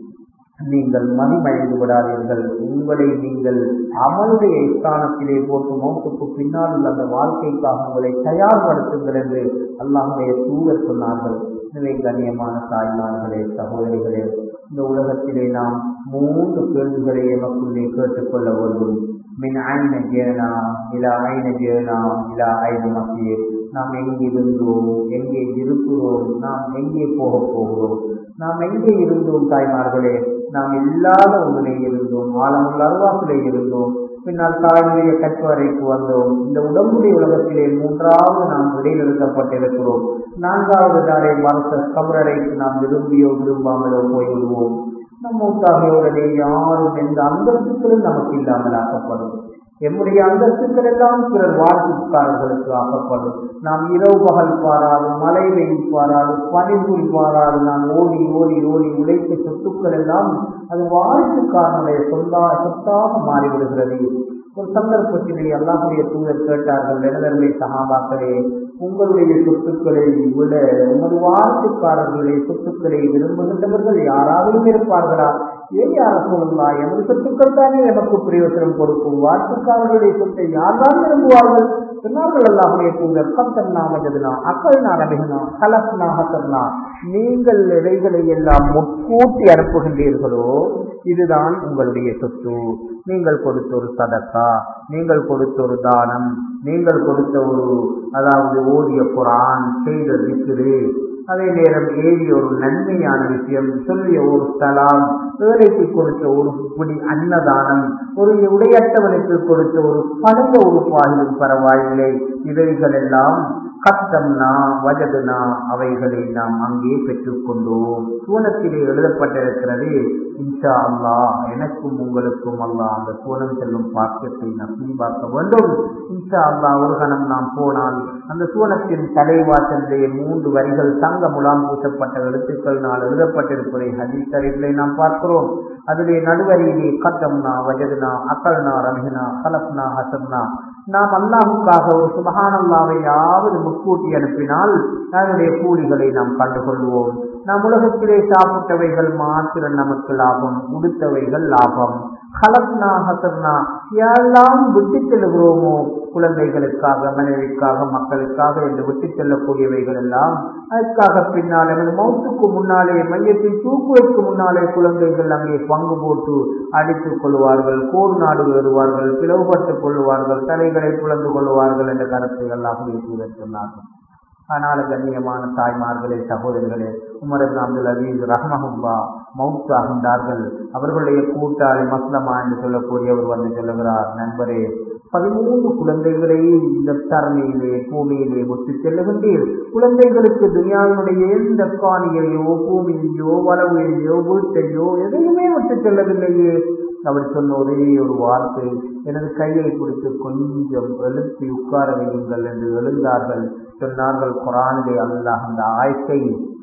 நீங்கள் மதிமயந்து விடாதீர்கள் உங்களை நீங்கள் அமலுடைய ஸ்தானத்திலே போட்டு மௌத்துக்கு பின்னால் உள்ள அந்த வாழ்க்கைக்காக உங்களை தயார்படுத்துங்கள் என்று அல்லாஹுடைய தூதர் சொன்னார்கள் எனவே கண்ணியமான தாய்மார்களே சகோதரிகளே இந்த உலகத்திலே நாம் மூன்று கேள்விகளை எமக்குள்ளே கேட்டுக்கொள்ள வேண்டும் மின் ஐன ஜேனா இலா ஐன ஜேனா இலா ஐன மத்தியே நாம் எங்கே இருந்தோம் எங்கே இருக்கிறோம் நாம் எங்கே போக போகிறோம் நாம் எங்கே இருந்தோம் தாய்மார்களே நாம் இல்லாத ஒன்றிலே இருந்தோம் ஆழமுள்ள அருவாக்கிலே இருந்தோம் பின்னால் தாயுடைய கட்டுவரைக்கு வந்தோம் இந்த உடம்புடைய உலகத்திலே மூன்றாவது நாம் இடைநிறுத்தப்பட்டிருக்கிறோம் நான்காவது தாரை மறுத்த கபரறைக்கு நாம் விரும்பியோ விரும்பாமலோ போய்விடுவோம் நம்ம உத்தாகையோடனே யாரும் எந்த அந்தஸ்துக்களும் நமக்கு இல்லாமல் ஆக்கப்படும் எம்முடைய அந்தஸ்துக்கள் எல்லாம் பிறர் வாழ்த்துக்காரர்களுக்கு ஆக்கப்படும் நாம் இரவு பகல் பாராது மழை வெயில் பாராது பனிபுரி பாராது நாம் ஓடி ஓடி ஓடி உழைத்த சொத்துக்கள் எல்லாம் அது வாழ்த்துக்காரனுடைய சொந்தா சொத்தாக மாறிவிடுகிறது ஒரு சந்தர்ப்பத்திலே அல்லாஹுடைய தூதர் கேட்டார்கள் இடதர்மை சகாபாக்களே உங்களுடைய சொத்துக்களை விட உமது வாழ்த்துக்காரர்களுடைய சொத்துக்களை விரும்புகின்றவர்கள் யாராவது இருப்பார்களா ஏன் யார சொல்லலாம் எமது சொத்துக்கள் தானே எமக்கு பிரயோசனம் கொடுக்கும் வாழ்த்துக்காரர்களுடைய சொத்தை யார்தான் விரும்புவார்கள் சொன்னார்கள் அல்லாஹுடைய தூதர் கத்தன்னா மஜதுனா அக்கல்னா ரமிகனா கலப்னா ஹசன்னா நீங்கள் எவைகளை எல்லாம் முற்கூட்டி அனுப்புகின்றீர்களோ இதுதான் உங்களுடைய சொத்து நீங்கள் கொடுத்த ஒரு சதக்கா நீங்கள் கொடுத்த ஒரு தானம் நீங்கள் கொடுத்த ஒரு அதாவது ஓடிய குரான் செய்த திக்ரு அதே நேரம் ஏறிய ஒரு நன்மையான விஷயம் சொல்லிய ஒரு ஸ்தலம் ஏழைக்கு கொடுத்த ஒரு பிடி அன்னதானம் ஒரு உடையற்றவனுக்கு கொடுத்த ஒரு பழைய உறுப்பாகிலும் பரவாயில்லை இவைகள் எல்லாம் கத்தம்னா வஜதுனா அவைகளை நாம் அங்கே பெற்றுக்கொண்டோம் சூனத்திலே எழுதப்பட்டிருக்கிறது இன்ஷா அல்லா எனக்கும் உங்களுக்கும் அல்லா அந்த சூனம் செல்லும் பாக்கியத்தை நசீபாக்க வேண்டும் இன்ஷா அல்லா ஒரு கணம் நாம் போனால் அந்த சூனத்தின் தலைவாசலே மூன்று வரிகள் தங்க முலாம் பூசப்பட்ட எழுத்துக்களினால் எழுதப்பட்டிருப்பதை ஹதீஸ் அறிவிலை நாம் பார்க்கிறோம் அதிலே நடுவரியிலே கட்டம்னா வஜதுனா அக்கல்னா ரமிகனா கலப்னா ஹசப்னா நாம் அல்லாஹுக்காக ஒரு சுபகானல்லாவையாவது முற்கூட்டி அனுப்பினால் அதனுடைய கூலிகளை நாம் கண்டுகொள்வோம் நாம் உலகத்திலே சாப்பிட்டவைகள் மாத்திரம் நமக்கு லாபம் உடுத்தவைகள் லாபம் ஹலப்னா ஹசர்னா எல்லாம் விட்டு செல்லுகிறோமோ குழந்தைகளுக்காக மனைவிக்காக மக்களுக்காக என்று விட்டு செல்லக்கூடியவைகள் எல்லாம் அதற்காக பின்னால் எனது மௌத்துக்கு முன்னாலே மையத்தை தூக்குவதற்கு முன்னாலே குழந்தைகள் அங்கே பங்கு போட்டு அடித்துக் கொள்வார்கள் கோர் நாடு வருவார்கள் பிளவுபட்டுக் கொள்வார்கள் தலைகளை புலந்து கொள்வார்கள் என்ற கருத்தை எல்லாம் சொன்னார்கள் ஆனால் கண்ணியமான தாய்மார்களே சகோதரிகளே உமர் அப்துல் அசீஸ் ரஹ்மஹுல்லா மவுத் ஆகின்றார்கள் அவர்களுடைய கூட்டாளி மஸ்லமா என்று சொல்லக்கூடியவர் வந்து சொல்லுகிறார் நண்பரே பதிமூன்று குழந்தைகளை இந்த தரணியிலே பூமியிலே விட்டு செல்லுகின்றீர் குழந்தைகளுக்கு துனியாவினுடைய எந்த காணியையோ பூமியையோ வளவையோ வீட்டையோ எதையுமே விட்டு செல்லவில்லையே அவர் சொன்ன ஒரே ஒரு வார்த்தை எனது கையை பிடித்து கொஞ்சம் எழுப்பி உட்கார வையுங்கள் என்று எழுந்தார்கள் சொன்னார்கள் குரானிலே அல்லாஹ் அந்த ஆயத்தை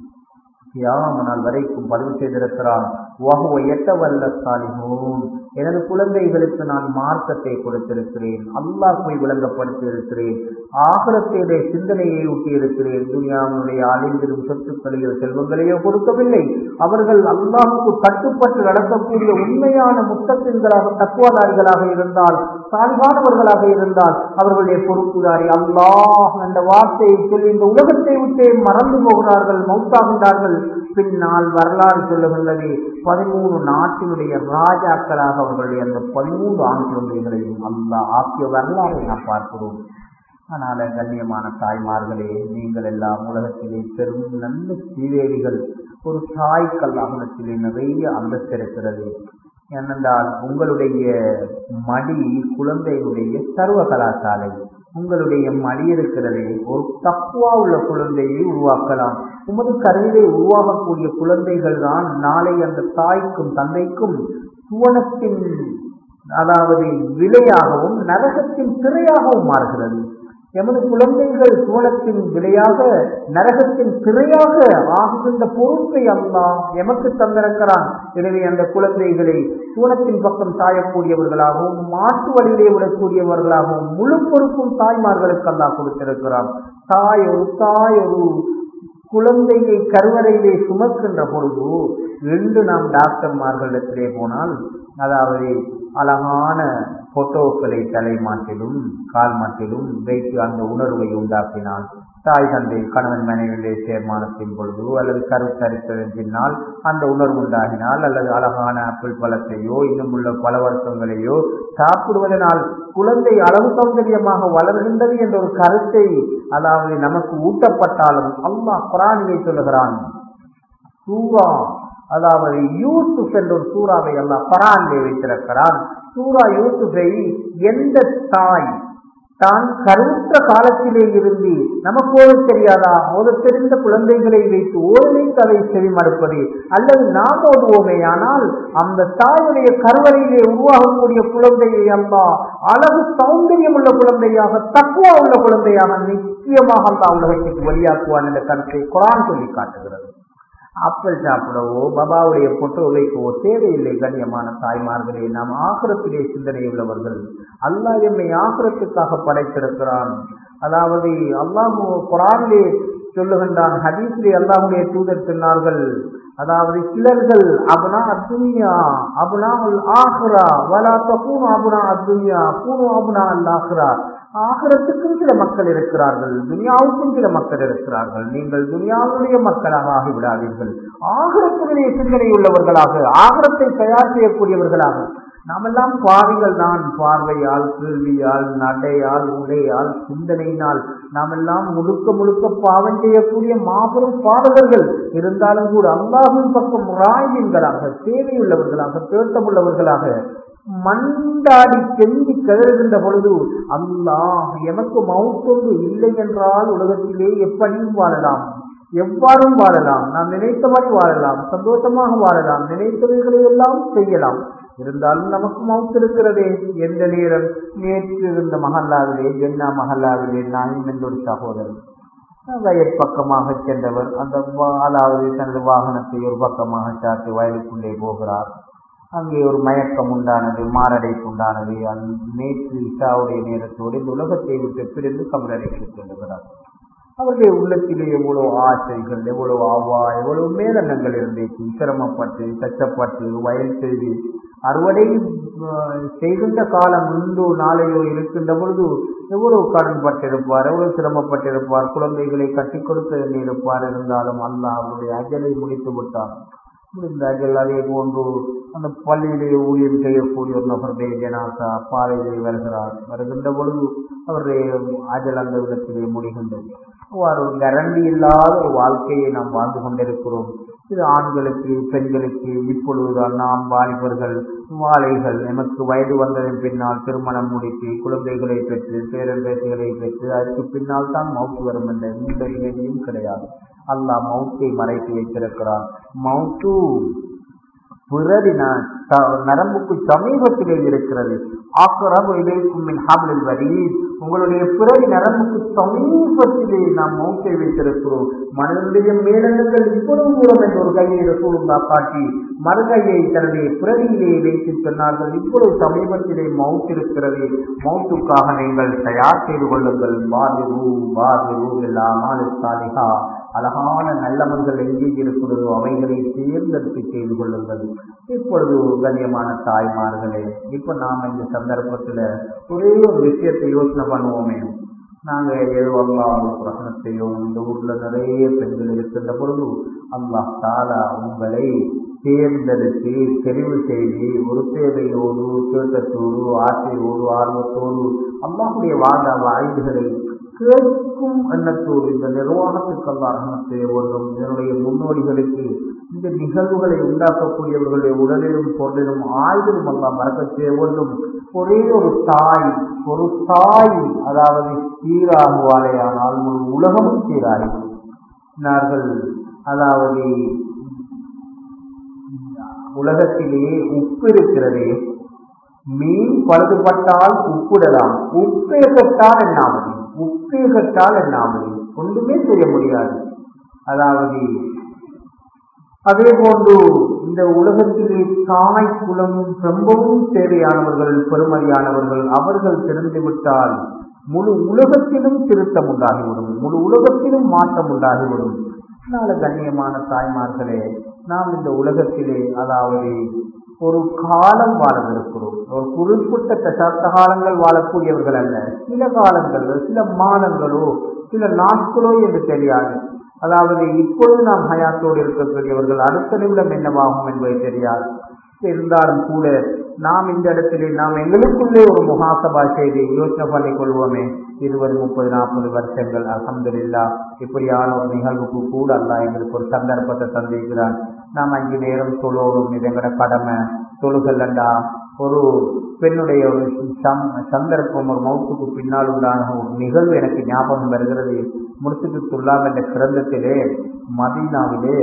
கியாமனால் வரைக்கும் பதிவு செய்திருக்கிறான் வகுவ எட்டவல்ல சாலிமூன் எனது குழந்தைகளுக்கு நான் மார்க்கத்தை கொடுத்திருக்கிறேன் அல்லாஹ்வை விளங்கப்படுத்தி இருக்கிறேன் ஆகரத்திலே சிந்தனையை ஊட்டி இருக்கிறேன் துனியாவுடைய அழிந்திடும் சொத்துக்களையோ செல்வங்களையோ கொடுக்கவில்லை அவர்கள் அல்லாஹுக்கு கட்டுப்பட்டு நடக்கக்கூடிய உண்மையான முத்தத்தின்களாக தக்குவாதாரிகளாக இருந்தால் சால்வானவர்களாக இருந்தால் அவர்களுடைய பொறுப்புதாரி அல்லாஹ் என்ற வார்த்தையை சொல்லி இந்த உலகத்தை விட்டே மறந்து போகிறார்கள் மௌத்தாகின்றார்கள் பின்னால் வரலாறு சொல்லுகின்றது பதிமூணு நாட்டினுடைய ராஜாக்களாக அவர்களுடைய அந்த பதிமூன்று ஆண் குழந்தைகளையும் அல்லாஹ் ஆக்கிய வரலாறை நாம் பார்க்கிறோம் அதனால கண்ணியமான தாய்மார்களே நீங்கள் எல்லாம் உலகத்திலே பெரும் நல்ல சீவேரிகள் ஒரு தாய்க்கல் அகலத்திலே நிறைய அந்தஸ்து இருக்கிறது ஏனென்றால் உங்களுடைய மடி குழந்தையுடைய சர்வ கலாசாலை உங்களுடைய மடி இருக்கிறதே ஒரு தக்குவா உள்ள குழந்தையை உருவாக்கலாம் உமது கருவிலே உருவாகக்கூடிய குழந்தைகள் தான் நாளை அந்த தாய்க்கும் தந்தைக்கும் சுவனத்தின் அதாவது விலையாகவும் நரகத்தின் திரையாகவும் மாறுகிறது எமது குழந்தைகள் சூழத்தின் விலையாக நரகத்தின் திரையாக ஆகுகின்ற பொறுப்பை அல்லா எமக்கு தந்திருக்கிறான் எனவே அந்த குழந்தைகளை சூனத்தின் பக்கம் சாயக்கூடியவர்களாகவும் மாற்று வழியிலே விடக்கூடியவர்களாகவும் முழு பொறுப்பும் தாய்மார்களுக்கு அல்லா கொடுத்திருக்கிறான் தாய் ஒரு தாய் ஒரு குழந்தையை கருவறையிலே சுமக்கின்ற பொழுது ரெண்டு நாம் டாக்டர்மார்களிடத்திலே போனால் அதாவது அழகான போட்டோக்களை தலைமாட்டிலும் கால் மாட்டிலும் வைத்து அந்த உணர்வை உண்டாக்கினால் தாய் தந்தை கணவன் மனைவியுடைய சேர்மானத்தின் பொழுது அல்லது கருத்தரித்ததன் பின்னால் அந்த உணர்வு உண்டாகினால் அல்லது அழகான ஆப்பிள் பழத்தையோ இன்னும் உள்ள பல வருஷங்களையோ சாப்பிடுவதனால் குழந்தை அளவு சௌகரியமாக வளர்கின்றது என்ற ஒரு கருத்தை அதாவது நமக்கு ஊட்டப்பட்டாலும் அல்லாஹ் குரானியை சொல்லுகிறான் சூரா அதாவது யூசுப் என்ற ஒரு சூறாவை எல்லாம் பரான்லே வைத்திருக்கிறான் சூரா யூசுஃபை எந்த தாய் தான் கருவுற்ற காலத்திலே இருந்து நமக்கு ஓத தெரியாதா ஓத தெரிந்த குழந்தைகளை வைத்து ஓரளைக்கு அதை செவிமடுப்பது அல்லது நாம் ஓடுவோமே ஆனால் அந்த தாயுடைய கருவறையிலே உருவாகக்கூடிய குழந்தையை அல்லா அழகு சௌந்தரியம் உள்ள குழந்தையாக தக்குவா உள்ள குழந்தையாக நிச்சயமாக அல்லா உலகத்துக்கு வழியாக்குவான் என்ற கருத்தை குரான் சொல்லி காட்டுகிறது ஆப்பிள் சாப்பிடவோ பபாவுடைய பொட்டோ வைக்கவோ தேவையில்லை கண்ணியமான தாய்மார்களே நாம் ஆகரத்திலே சிந்தனை உள்ளவர்கள் அல்லாஹ் எம்மை ஆகரத்துக்காக படைத்திருக்கிறான் அதாவது அல்லாஹ் குரானிலே சொல்லுகின்றான் ஹதீஸ்லே அல்லாஹுடைய தூதர் சொன்னார்கள் அதாவது சிலர்கள் அபுனா அத்துன்யா அபுனா அல் ஆஹ்ரா வலா தகூனு அபுனா அத்துன்யா கூனு அபுனா அல் ஆஹ்ரா ஆகரத்துக்கும் சில மக்கள் இருக்கிறார்கள் துனியாவுக்கும் சில மக்கள் இருக்கிறார்கள் நீங்கள் துனியாவுடைய மக்களாக ஆகிவிடாதீர்கள் ஆகரத்துடைய சிந்தனை உள்ளவர்களாக ஆகரத்தை தயார் செய்யக்கூடியவர்களாக நாமெல்லாம் பாவிகள் தான் பார்வையால் கேள்வியால் நடையால் உடையால் சிந்தனையினால் நாமெல்லாம் முழுக்க முழுக்க பாவம் செய்யக்கூடிய மாபெரும் பாவகர்கள் இருந்தாலும் கூட அல்லாஹின் பக்கம் ராயின்களாக தேவையுள்ளவர்களாக தேட்டமுள்ளவர்களாக மண்டாடி செஞ்சு கிளறுகின்ற பொழுது அல்லாஹ் எமக்கு மவுத்தொன்று இல்லை என்றால் உலகத்திலே எப்படியும் வாழலாம் எவ்வாறும் வாழலாம் நாம் நினைத்தபடி வாழலாம் சந்தோஷமாக வாழலாம் நினைத்தவைகளை எல்லாம் செய்யலாம் இருந்தாலும் நமக்கு மவுத்து இருக்கிறதே எந்த நேரம் நேற்று இருந்த மஹல்லாவிலே ஜென்னா மஹல்லாவிலே நாயும் என்ற ஒரு சகோதரன் வயற் பக்கமாக சென்றவர் அந்த அதாவது தனது வாகனத்தை ஒரு பக்கமாக சாட்டி வயலுக்குள்ளே போகிறார் அங்கே ஒரு மயக்கம் உண்டானது மாரடைப்பு உண்டானது நேற்று இஷாவுடைய நேரத்தோடு இந்த உலகத்தை விட்டு பிரிந்து கபரடைக்கு செல்லுகிறார் அவருடைய உள்ளத்திலே எவ்வளவு ஆசைகள் எவ்வளவு ஆவா எவ்வளவு மேலெண்ணங்கள் இருந்துச்சு சிரமப்பட்டு கஷ்டப்பட்டு வயல் செய்து அறுவடை அஹ், செய்கின்ற காலம் இன்றோ நாளையோ இருக்கின்ற பொழுது எவ்வளவு கடன்பட்டிருப்பார் எவ்வளவு சிரமப்பட்டிருப்பார் குழந்தைகளை கட்டிக் கொடுக்க இருப்பார் இருந்தாலும் அல்லாஹ் அவருடைய அஜலை முடித்து விட்டார் முடிந்தார்கள் அதே போன்று அந்த பள்ளியிலே ஊழியம் செய்யக்கூடிய ஒரு நபருடைய ஜனாசா பாதையிலே வருகிறார் வருகின்ற பொழுது அவருடைய அஜல் அந்த விதத்திலே முடிகின்றது அவ்வாறு ஒரு கரண்டி இல்லாத ஒரு வாழ்க்கையை நாம் வாழ்ந்து கொண்டிருக்கிறோம் இது ஆண்களுக்கு பெண்களுக்கு இப்பொழுதுதான் நாம் வாலிபர்கள் வாழைகள் நமக்கு வயது வந்ததன் பின்னால் திருமணம் முடித்து குழந்தைகளை பெற்று பேரன் பேசுகளை பெற்று அதற்கு பின்னால் தான் மவுத்து வரும் என்ற எந்த இணையும் கிடையாது அல்லாஹ் மவுத்தை மறைத்து வைத்திருக்கிறான் மவுத்து பிறரி ந- த- நரம்புக்கு சமீபத்திலே இருக்கிறது ஆக்கரபு இலைக்கும் மின் ஹாபில் வரி உங்களுடைய பிறவி நரம்புக்கு சமீபத்திலே நாம் மௌத்தை வைத்திருக்கிறோம் மனிதனுடைய மேலங்கள் இவ்வளவு தூரம் என்ற ஒரு கையை ரசூலுல்லா காட்டி மறுகையை தன்னுடைய பிறவியிலே வைத்து சொன்னார்கள் இவ்வளவு சமீபத்திலே மவுத் இருக்கிறது மௌத்துக்காக நீங்கள் தயார் செய்து கொள்ளுங்கள் பாதிரு பாதிரு இல்லாமல் சாலிஹா அழகான நல்லவர்கள் எங்கே இருக்கிறதோ அவைகளை தேர்ந்தெடுத்து செய்து கொள்ளுங்கள் இப்பொழுது கண்ணியமான தாய்மார்களே இப்ப நாம இந்த சந்தர்ப்பத்துல ஒரே ஒரு விஷயத்தை யோசனை பண்ணுவோமே நாங்க ஏதோ அல்லாஹ் பிரசனத்தையோ இந்த ஊர்ல நிறைய பெண்கள் இருக்கின்ற பொழுது அல்லாஹ் தாலா உங்களை தேர்ந்தெடுத்து தெரிவு செய்து ஒரு தேவையோடு தேட்டத்தோடு ஆசையோடு ஆர்வத்தோடு அல்லாஹுடைய வாழ வாய்ப்புகளை கேட்கும் எண்ணத்தோடு இந்த நிர்வாகத்துக்கு அல்லா ரஹமத் செய்ய வேண்டும் இதனுடைய முன்னோடிகளுக்கு இந்த நிகழ்வுகளை உண்டாக்கக்கூடியவர்களுடைய உடலிலும் பொருளிலும் ஆய்விலும் எல்லாம் மறக்க செய்ய வேண்டும் ஒரே ஒரு தாய் ஒரு தாய் அதாவது சீராகுவாரே ஆனால் முழு உலகமும் சீராகும் நார்கள் அதாவது உலகத்திலே உப்பு இருக்கிறதே மீன் பழுதுபட்டால் உப்புடலாம் உப்பேகத்தால் என்னாவது உப்பேகத்தால் என்னாவது ஒன்றுமே செய்ய முடியாது அதாவது அதே போன்று இந்த உலகத்திலே தாய் குலம் ரொம்பவும் தேவையானவர்கள் பெருமதியானவர்கள் அவர்கள் தெரிந்துவிட்டால் முழு உலகத்திலும் திருத்தம் உண்டாகிவிடும் முழு உலகத்திலும் மாற்றம் உண்டாகிவிடும் அதனால கண்ணியமான தாய்மார்களே நாம் இந்த உலகத்திலே அதாவது ஒரு காலம் வாழவிருக்கிறோம் ஒரு குறிப்பிட்ட தசாப்த காலங்கள் வாழக்கூடியவர்கள் அல்ல சில காலங்களோ சில மாதங்களோ சில நாட்களோ என்று தெரியாது அதாவது இப்பொழுது நாம் ஹயாத்தோடு இருக்கக்கூடியவர்கள் அடுத்த நிமிடம் என்னவாகும் என்பது தெரியாது இருந்தாலும் கூட நாம் இந்த இடத்திலே நாம் எங்களுக்குள்ளே ஒரு முகாசபா செய்து யோசனை பண்ணிக் கொள்வோமே இருபது முப்பது நாற்பது வருஷங்கள் அலமதுல்லா இப்படியான ஒரு நிகழ்வுக்கு கூட அல்ல எங்களுக்கு ஒரு சந்தர்ப்பத்தை தந்திருக்கிறான் நாம் அஞ்சு நேரம் தொழுவோம் இது எங்களோட கடமை தொழுகல்லண்டா ஒரு பெண்ணுடைய ஒரு சம் சந்தர்ப்பம் ஒரு மௌத்துக்கு பின்னால் உண்டான ஒரு நிகழ்வு எனக்கு ஞாபகம் வருகிறது முடிச்சுட்டு துல்லாம் என்ற கிரந்தத்திலே மதீனாவிலே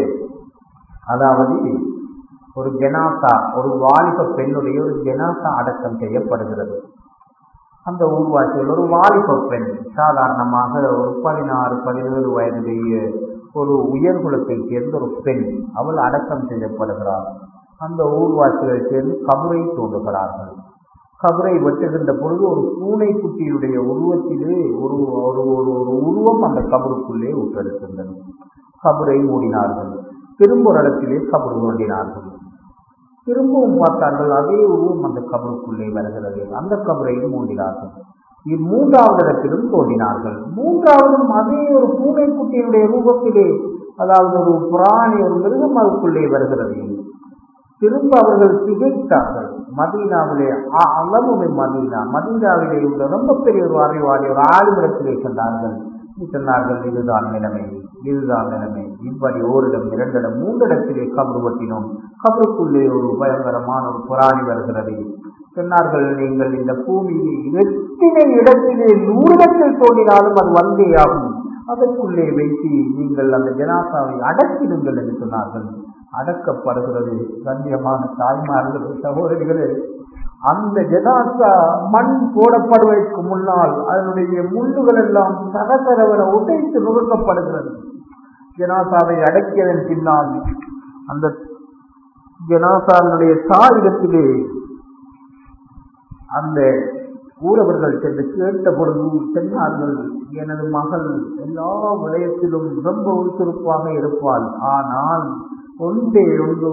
அதாவது ஒரு ஜனாசா ஒரு வாலிப பெண்ணுடைய ஒரு ஜனாசா அடக்கம் செய்யப்படுகிறது அந்த ஊர்வாசிகள் ஒரு வாலிப பெண் சாதாரணமாக ஒரு பதினாறு பதினேழு வயதுடைய ஒரு உயர்குலத்தை சேர்ந்த ஒரு பெண் அவள் அடக்கம் செய்யப்படுகிறாள் அந்த ஊர்வாசிகள் சேர்ந்து கபரை தோன்றுகிறார்கள் கபரை வெட்டுகின்ற பொழுது ஒரு பூனை குட்டியுடைய உருவத்திலே ஒரு ஒரு ஒரு ஒரு உருவம் அந்த கபருக்குள்ளே உற்றெடுக்கின்றது கபரை மூடினார்கள் திரும்ப ஒரு இடத்திலே கபர் தோண்டினார்கள் திரும்பவும் பார்த்தார்கள் அதே உருவம் அந்த கபருக்குள்ளே வருகிறது அந்த கபரையும் மூடினார்கள் இம்மூன்றாவது இடத்திலும் தோன்றினார்கள் மூன்றாவதும் அதே ஒரு பூனை குட்டியினுடைய ரூபத்திலே அதாவது ஒரு புராணி ஒரு மிருகம் அதுக்குள்ளே வருகிறது திரும்ப அவர்கள் திகைத்தார்கள் மதீனாவிலே அளவுமே மதீனா மதீனாவிலே உள்ள ரொம்ப பெரிய ஒரு அறிவாளி ஒரு ஆளுமிடத்திலே சென்றார்கள் சொன்னார்கள் இதுதான் நிலைமை இதுதான் நிலைமை இப்படி ஓரிடம் இரண்டிடம் மூன்றிடத்திலே கபரு வெட்டினோம் கபருக்குள்ளே ஒரு பயங்கரமான ஒரு புராணி வருகிறது சொன்னார்கள் நீங்கள் இந்த பூமியில் எத்தனை இடத்திலே நூறிடத்தில் தோன்றினாலும் அது வந்தே ஆகும் அதற்குள்ளே வைத்து நீங்கள் அந்த ஜனாசாவை அடக்கிடுங்கள் என்று சொன்னார்கள் அடக்கப்படுகிறது கண்ணியமான தாய்மார்கள் சகோதரிகளே அந்த ஜனாசா மண் போடப்படுவதற்கு முன்னால் அதனுடைய முள்ளுகள் எல்லாம் சரசரவன உடைத்து நுகர்க்கப்படுகிறது ஜனாசாவை அடக்கியதன் பின்னால் அந்த ஜனாசாவினுடைய சாயுதத்திலே அந்த ஊரவர்கள் சென்று கேட்ட பொழுது சொன்னார்கள் எனது மகள் எல்லா விடயத்திலும் ரொம்ப உறுசுறுப்பாக இருப்பாள் ஆனால் ஒன்றே ஒன்று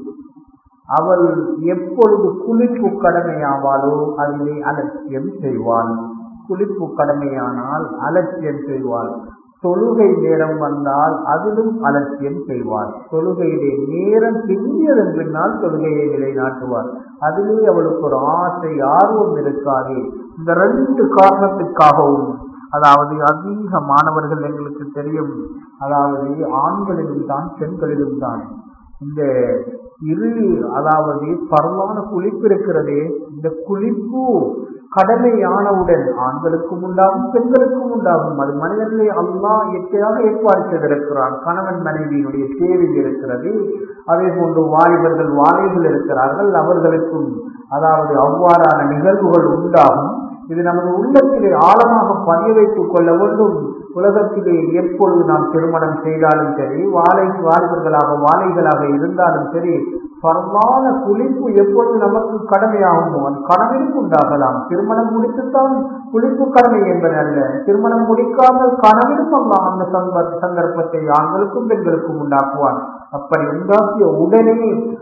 அவள் எப்பொழுது குளிப்பு கடமையாவாளோ அதிலே அலட்சியம் செய்வாள் குளிப்பு கடமையானால் அலட்சியம் செய்வாள் தொழுகை நேரம் வந்தால் அதிலும் அலட்சியம் செய்வார் தொழுகையிலே நேரம் பிந்தியதன் பின்னால் தொழுகையை நிலைநாட்டுவார் அதிலே அவளுக்கு ஒரு ஆசை ஆர்வம் இருக்காது இந்த ரெண்டு காரணத்துக்காகவும் அதாவது அதிக மாணவர்கள் எங்களுக்கு தெரியும் அதாவது ஆண்களிலும் தான் பெண்களிலும் தான் இந்த இரு அதாவது பரவான குளிப்பு இருக்கிறதே இந்த குளிப்பு கடமையானவுடன் ஆண்களுக்கும் உண்டாகும் பெண்களுக்கும் உண்டாகும் அது மனிதர்களை அல்லா இயற்கையாக ஏற்பாடு செய்திருக்கிறான் கணவன் மனைவியினுடைய தேவை இருக்கிறது அதே போன்று வாலிபர்கள் வாழைகள் இருக்கிறார்கள் அவர்களுக்கும் அதாவது அவ்வாறான நிகழ்வுகள் உண்டாகும் இது நமது உள்ளத்திலே ஆழமாக பதிய வைத்துக் கொள்ள வேண்டும் உலகத்திலே எப்பொழுது நாம் திருமணம் செய்தாலும் சரி வாழை வாலிபர்களாக வாழைகளாக இருந்தாலும் சரி பரவான குளிப்பு எப்பொழுது நமக்கு கடமையாகுமோ அது கடமையும் உண்டாகலாம் திருமணம் முடித்துத்தான் குளிப்பு கடமை என்பது அல்ல திருமணம் முடிக்காமல் கனவிலும் அல்லாம் அந்த சந்தர்ப்பத்தை ஆண்களுக்கும் பெண்களுக்கும் உண்டாக்குவான் அப்படி உண்டாக்கிய உடனே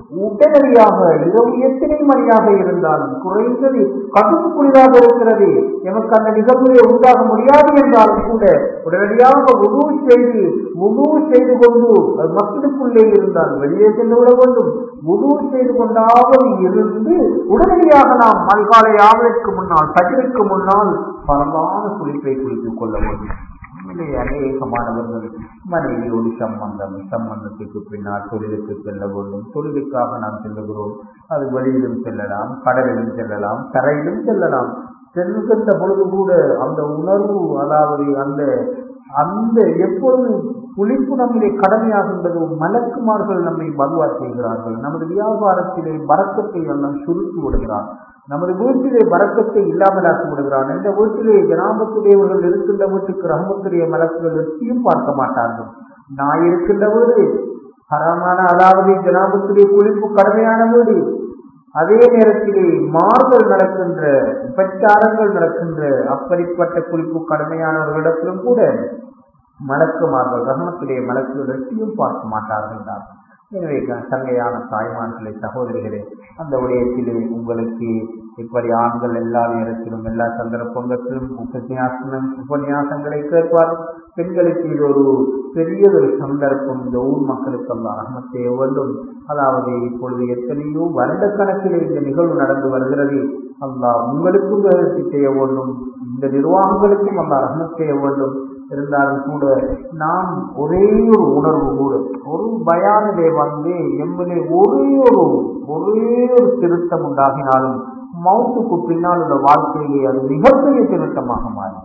உடனடியாக இரவு எத்தனை மணியாக இருந்தாலும் குறைந்தது கடும் குளிராக இருக்கிறது எமக்கு அந்த நிகழ்வுகளை உண்டாக முடியாது என்றாலும் கூட உடனடியாக உணவு செய்து உணவு செய்து கொண்டு அது மக்களுக்குள்ளே இருந்தால் வெளியே சென்று விட வேண்டும் உணவு செய்து கொண்டாவது இருந்து உடனடியாக நாம் மல்காலை ஆவலுக்கு முன்னால் சஜிற்கு முன்னால் பரவான குளிப்பை குளித்துக் கொள்ள வேண்டும் உண்மையிலே அநேகமானவர்கள் மனைவியோடு சம்பந்தம் சம்பந்தத்துக்கு பின்னால் தொழிலுக்கு செல்ல வேண்டும் தொழிலுக்காக நாம் செல்லுகிறோம் அது வெளியிலும் செல்லலாம் கடலிலும் செல்லலாம் தரையிலும் செல்லலாம் செல்கின்ற பொழுது கூட அந்த உணர்வு அதாவது அந்த அந்த எப்பொழுது குளிப்பு நம்மிலே கடமையாகின்றதோ மலக்குமார்கள் நம்மை பதுவா செய்கிறார்கள் நமது வியாபாரத்திலே வரக்கத்தை எல்லாம் சுருக்கி விடுகிறான் நமது வீட்டிலே வரக்கத்தை இல்லாமலாக்கி விடுகிறான் இந்த வீட்டிலே ஜனாபத்துடையவர்கள் இருக்கின்ற வீட்டுக்கு ரஹமத்துடைய மலக்குகள் எட்டியும் பார்க்க மாட்டார்கள் நான் இருக்கின்ற வீடு ஹரமான அதாவது ஜனாபத்துடைய குளிப்பு கடமையான வீடு அதே நேரத்திலே மாறுதல் நடக்கின்ற பிரச்சாரங்கள் நடக்கின்ற அப்படிப்பட்ட குளிப்பு கடமையானவர்களிடத்திலும் கூட மலக்குமார்கள் ரஹமத்துடைய மலக்குகள் எட்டியும் பார்க்க மாட்டார்கள் தான் எனவே சங்கையான தாய்மார்களே சகோதரிகளே அந்த விடயத்திலே உங்களுக்கு இப்படி ஆண்கள் எல்லா நேரத்திலும் எல்லா சந்தர்ப்பங்களிலும் உபன்யாசனம் உபன்யாசங்களை கேட்பார் பெண்களுக்கு இது ஒரு பெரியதொரு சந்தர்ப்பம் இந்த ஊர் மக்களுக்கு அல்ல ரஹமத் செய்ய வேண்டும் அதாவது இப்பொழுது எத்தனையோ வருடக்கணக்கில் இந்த நிகழ்வு நடந்து வருகிறது அல்லாஹ் உங்களுக்கும் வேலை செய்ய வேண்டும் இந்த நிர்வாகங்களுக்கும் அல்லா ரஹமத் செய்ய வேண்டும் இருந்தாலும் கூட நாம் ஒரே ஒரு உணர்வு கூட ஒரு பயானிலே வந்து எம்மிலே ஒரே ஒரு ஒரே ஒரு திருத்தம் உண்டாகினாலும் மவுத்துக்கு பின்னால் உள்ள வாழ்க்கையிலே அது மிகப்பெரிய திருத்தமாக மாறும்